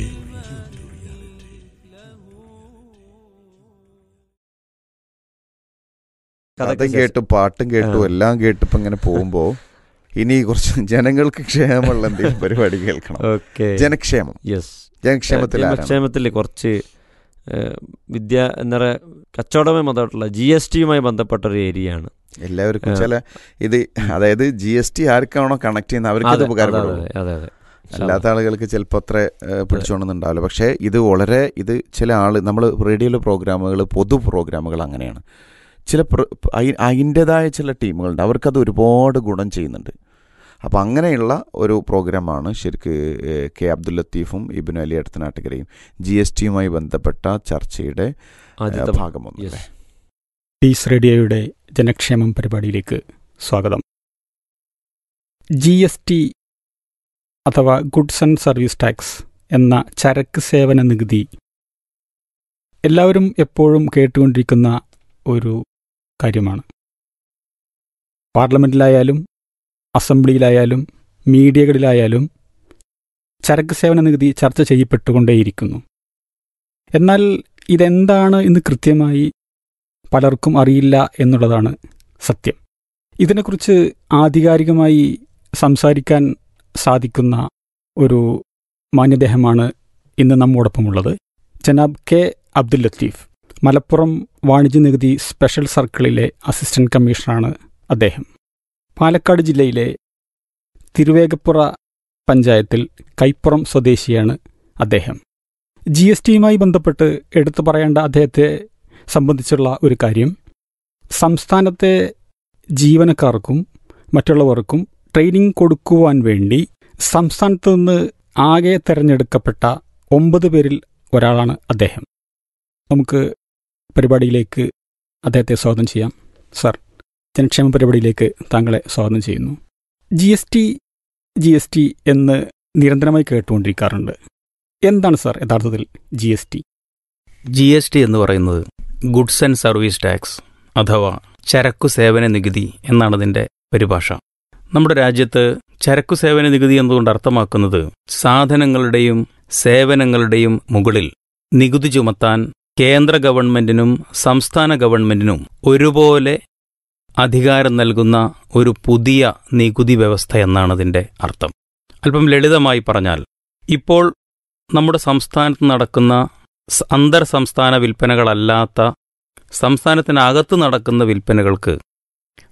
കഥ കേട്ടും പാട്ടും കേട്ടും ആ. എല്ലാം കേട്ടിപ്പോ ഇങ്ങനെ പോകുമ്പോ ഇനി കുറച്ച് ജനങ്ങൾക്ക് ക്ഷേമമുള്ള എന്തെങ്കിലും പരിപാടി കേൾക്കണം ഓക്കെ ജനക്ഷേമം യെസ് ജനക്ഷേമത്തിൽ ആരാണ്? ജനക്ഷേമത്തിൽ കുറച്ച് ഏഹ്, വിദ്യ എന്താ പറയുക കച്ചവടവുമായി ബന്ധപ്പെട്ടുള്ള ജി എസ് ടിയുമായി ബന്ധപ്പെട്ട ഒരു ഏരിയ ആണ് എല്ലാവർക്കും ആ. ചില ഇത് അതായത് ജി എസ് ടി ആർക്കാണോ കണക്ട് ചെയ്യുന്ന അവർക്ക് ഇത് അതെ, അതെ, ഉപകാരപ്പെടും അതെ, അതെ അതെ അല്ലാത്ത ആളുകൾക്ക് ചിലപ്പോൾ അത്ര ഏഹ്, പിടിച്ചോണമെന്നുണ്ടാവില്ല പക്ഷേ ഇത് വളരെ ഇത് ചില ആള് നമ്മൾ റേഡിയോയിലെ പ്രോഗ്രാമുകൾ പൊതു പ്രോഗ്രാമുകൾ അങ്ങനെയാണ് ചില പ്ര- അയി- അതിൻ്റെതായ ചില ടീമുകളുണ്ട് അവർക്കത് ഒരുപാട് ഗുണം ചെയ്യുന്നുണ്ട് അപ്പം അങ്ങനെയുള്ള ഒരു പ്രോഗ്രാമാണ് ശരിക്ക് ഏഹ്, കെ അബ്ദുൽ ലത്തീഫും ഇബിൻ അലി അടുത്തനാട്ടുകരയും ജി എസ് ടിയുമായി ബന്ധപ്പെട്ട ചർച്ചയുടെ ഏഹ്, ആദ്യത്തെ ഭാഗമൊന്നും യെസ് പീസ് റേഡിയോയുടെ ജനക്ഷേമം പരിപാടിയിലേക്ക് സ്വാഗതം ജി എസ് ടി അഥവാ ഗുഡ്സ് ആൻഡ് സർവീസ് ടാക്സ് എന്ന ചരക്ക് സേവന നികുതി എല്ലാവരും എപ്പോഴും കേട്ടുകൊണ്ടിരിക്കുന്ന ഒരു കാര്യമാണ് പാർലമെൻറ്റിലായാലും അസംബ്ലിയിലായാലും മീഡിയകളിലായാലും ചരക്ക് സേവന നികുതി ചർച്ച ചെയ്യപ്പെട്ടുകൊണ്ടേയിരിക്കുന്നു എന്നാൽ ഇതെന്താണ് എന്ന് കൃത്യമായി പലർക്കും അറിയില്ല എന്നുള്ളതാണ് സത്യം ഇതിനെക്കുറിച്ച് ആധികാരികമായി സംസാരിക്കാൻ സാധിക്കുന്ന ഒരു മാന്യദേഹമാണ് ഇന്ന് നമ്മോടൊപ്പമുള്ളത് ജനാബ് കെ അബ്ദുൽ ലത്തീഫ് മലപ്പുറം വാണിജ്യ നികുതി സ്പെഷ്യൽ സർക്കിളിലെ അസിസ്റ്റന്റ് കമ്മീഷണറാണ് അദ്ദേഹം പാലക്കാട് ജില്ലയിലെ തിരുവേഗപ്പുറ പഞ്ചായത്തിൽ കൈപ്പുറം സ്വദേശിയാണ് അദ്ദേഹം ജി എസ് ടിയുമായി ബന്ധപ്പെട്ട് എടുത്തു പറയേണ്ട അദ്ദേഹത്തെ സംബന്ധിച്ചുള്ള ഒരു കാര്യം സംസ്ഥാനത്തെ ജീവനക്കാർക്കും മറ്റുള്ളവർക്കും ട്രെയിനിങ് കൊടുക്കുവാൻ വേണ്ടി സംസ്ഥാനത്ത് നിന്ന് ആകെ തെരഞ്ഞെടുക്കപ്പെട്ട ഒമ്പത് പേരിൽ ഒരാളാണ് അദ്ദേഹം നമുക്ക് പരിപാടിയിലേക്ക് അദ്ദേഹത്തെ സ്വാഗതം ചെയ്യാം സർ ജനക്ഷേമ പരിപാടിയിലേക്ക് താങ്കളെ സ്വാഗതം ചെയ്യുന്നു G S T G S T എന്ന് നിരന്തരമായി കേട്ടുകൊണ്ടിരിക്കാറുണ്ട് എന്താണ് സർ യഥാർത്ഥത്തിൽ G S T G S T എന്ന് പറയുന്നത് ഗുഡ്സ് ആൻഡ് സർവീസ് ടാക്സ് അഥവാ ചരക്കു സേവന നികുതി എന്നാണ് അതിൻ്റെ പരിഭാഷ നമ്മുടെ രാജ്യത്ത് ചരക്കു സേവന നികുതി എന്നുകൊണ്ട് അർത്ഥമാക്കുന്നത് സാധനങ്ങളുടെയും സേവനങ്ങളുടെയും മുകളിൽ നികുതി ചുമത്താൻ കേന്ദ്ര ഗവൺമെന്റിനും സംസ്ഥാന ഗവൺമെന്റിനും ഒരുപോലെ അധികാരം നൽകുന്ന ഒരു പുതിയ നികുതി വ്യവസ്ഥ എന്നാണ് അതിൻ്റെ അർത്ഥം അല്പം ലളിതമായി പറഞ്ഞാൽ ഇപ്പോൾ നമ്മുടെ സംസ്ഥാനത്ത് നടക്കുന്ന സ- അന്തർ സംസ്ഥാന വിൽപ്പനകളല്ലാത്ത സംസ്ഥാനത്തിനകത്ത് നടക്കുന്ന വിൽപ്പനകൾക്ക്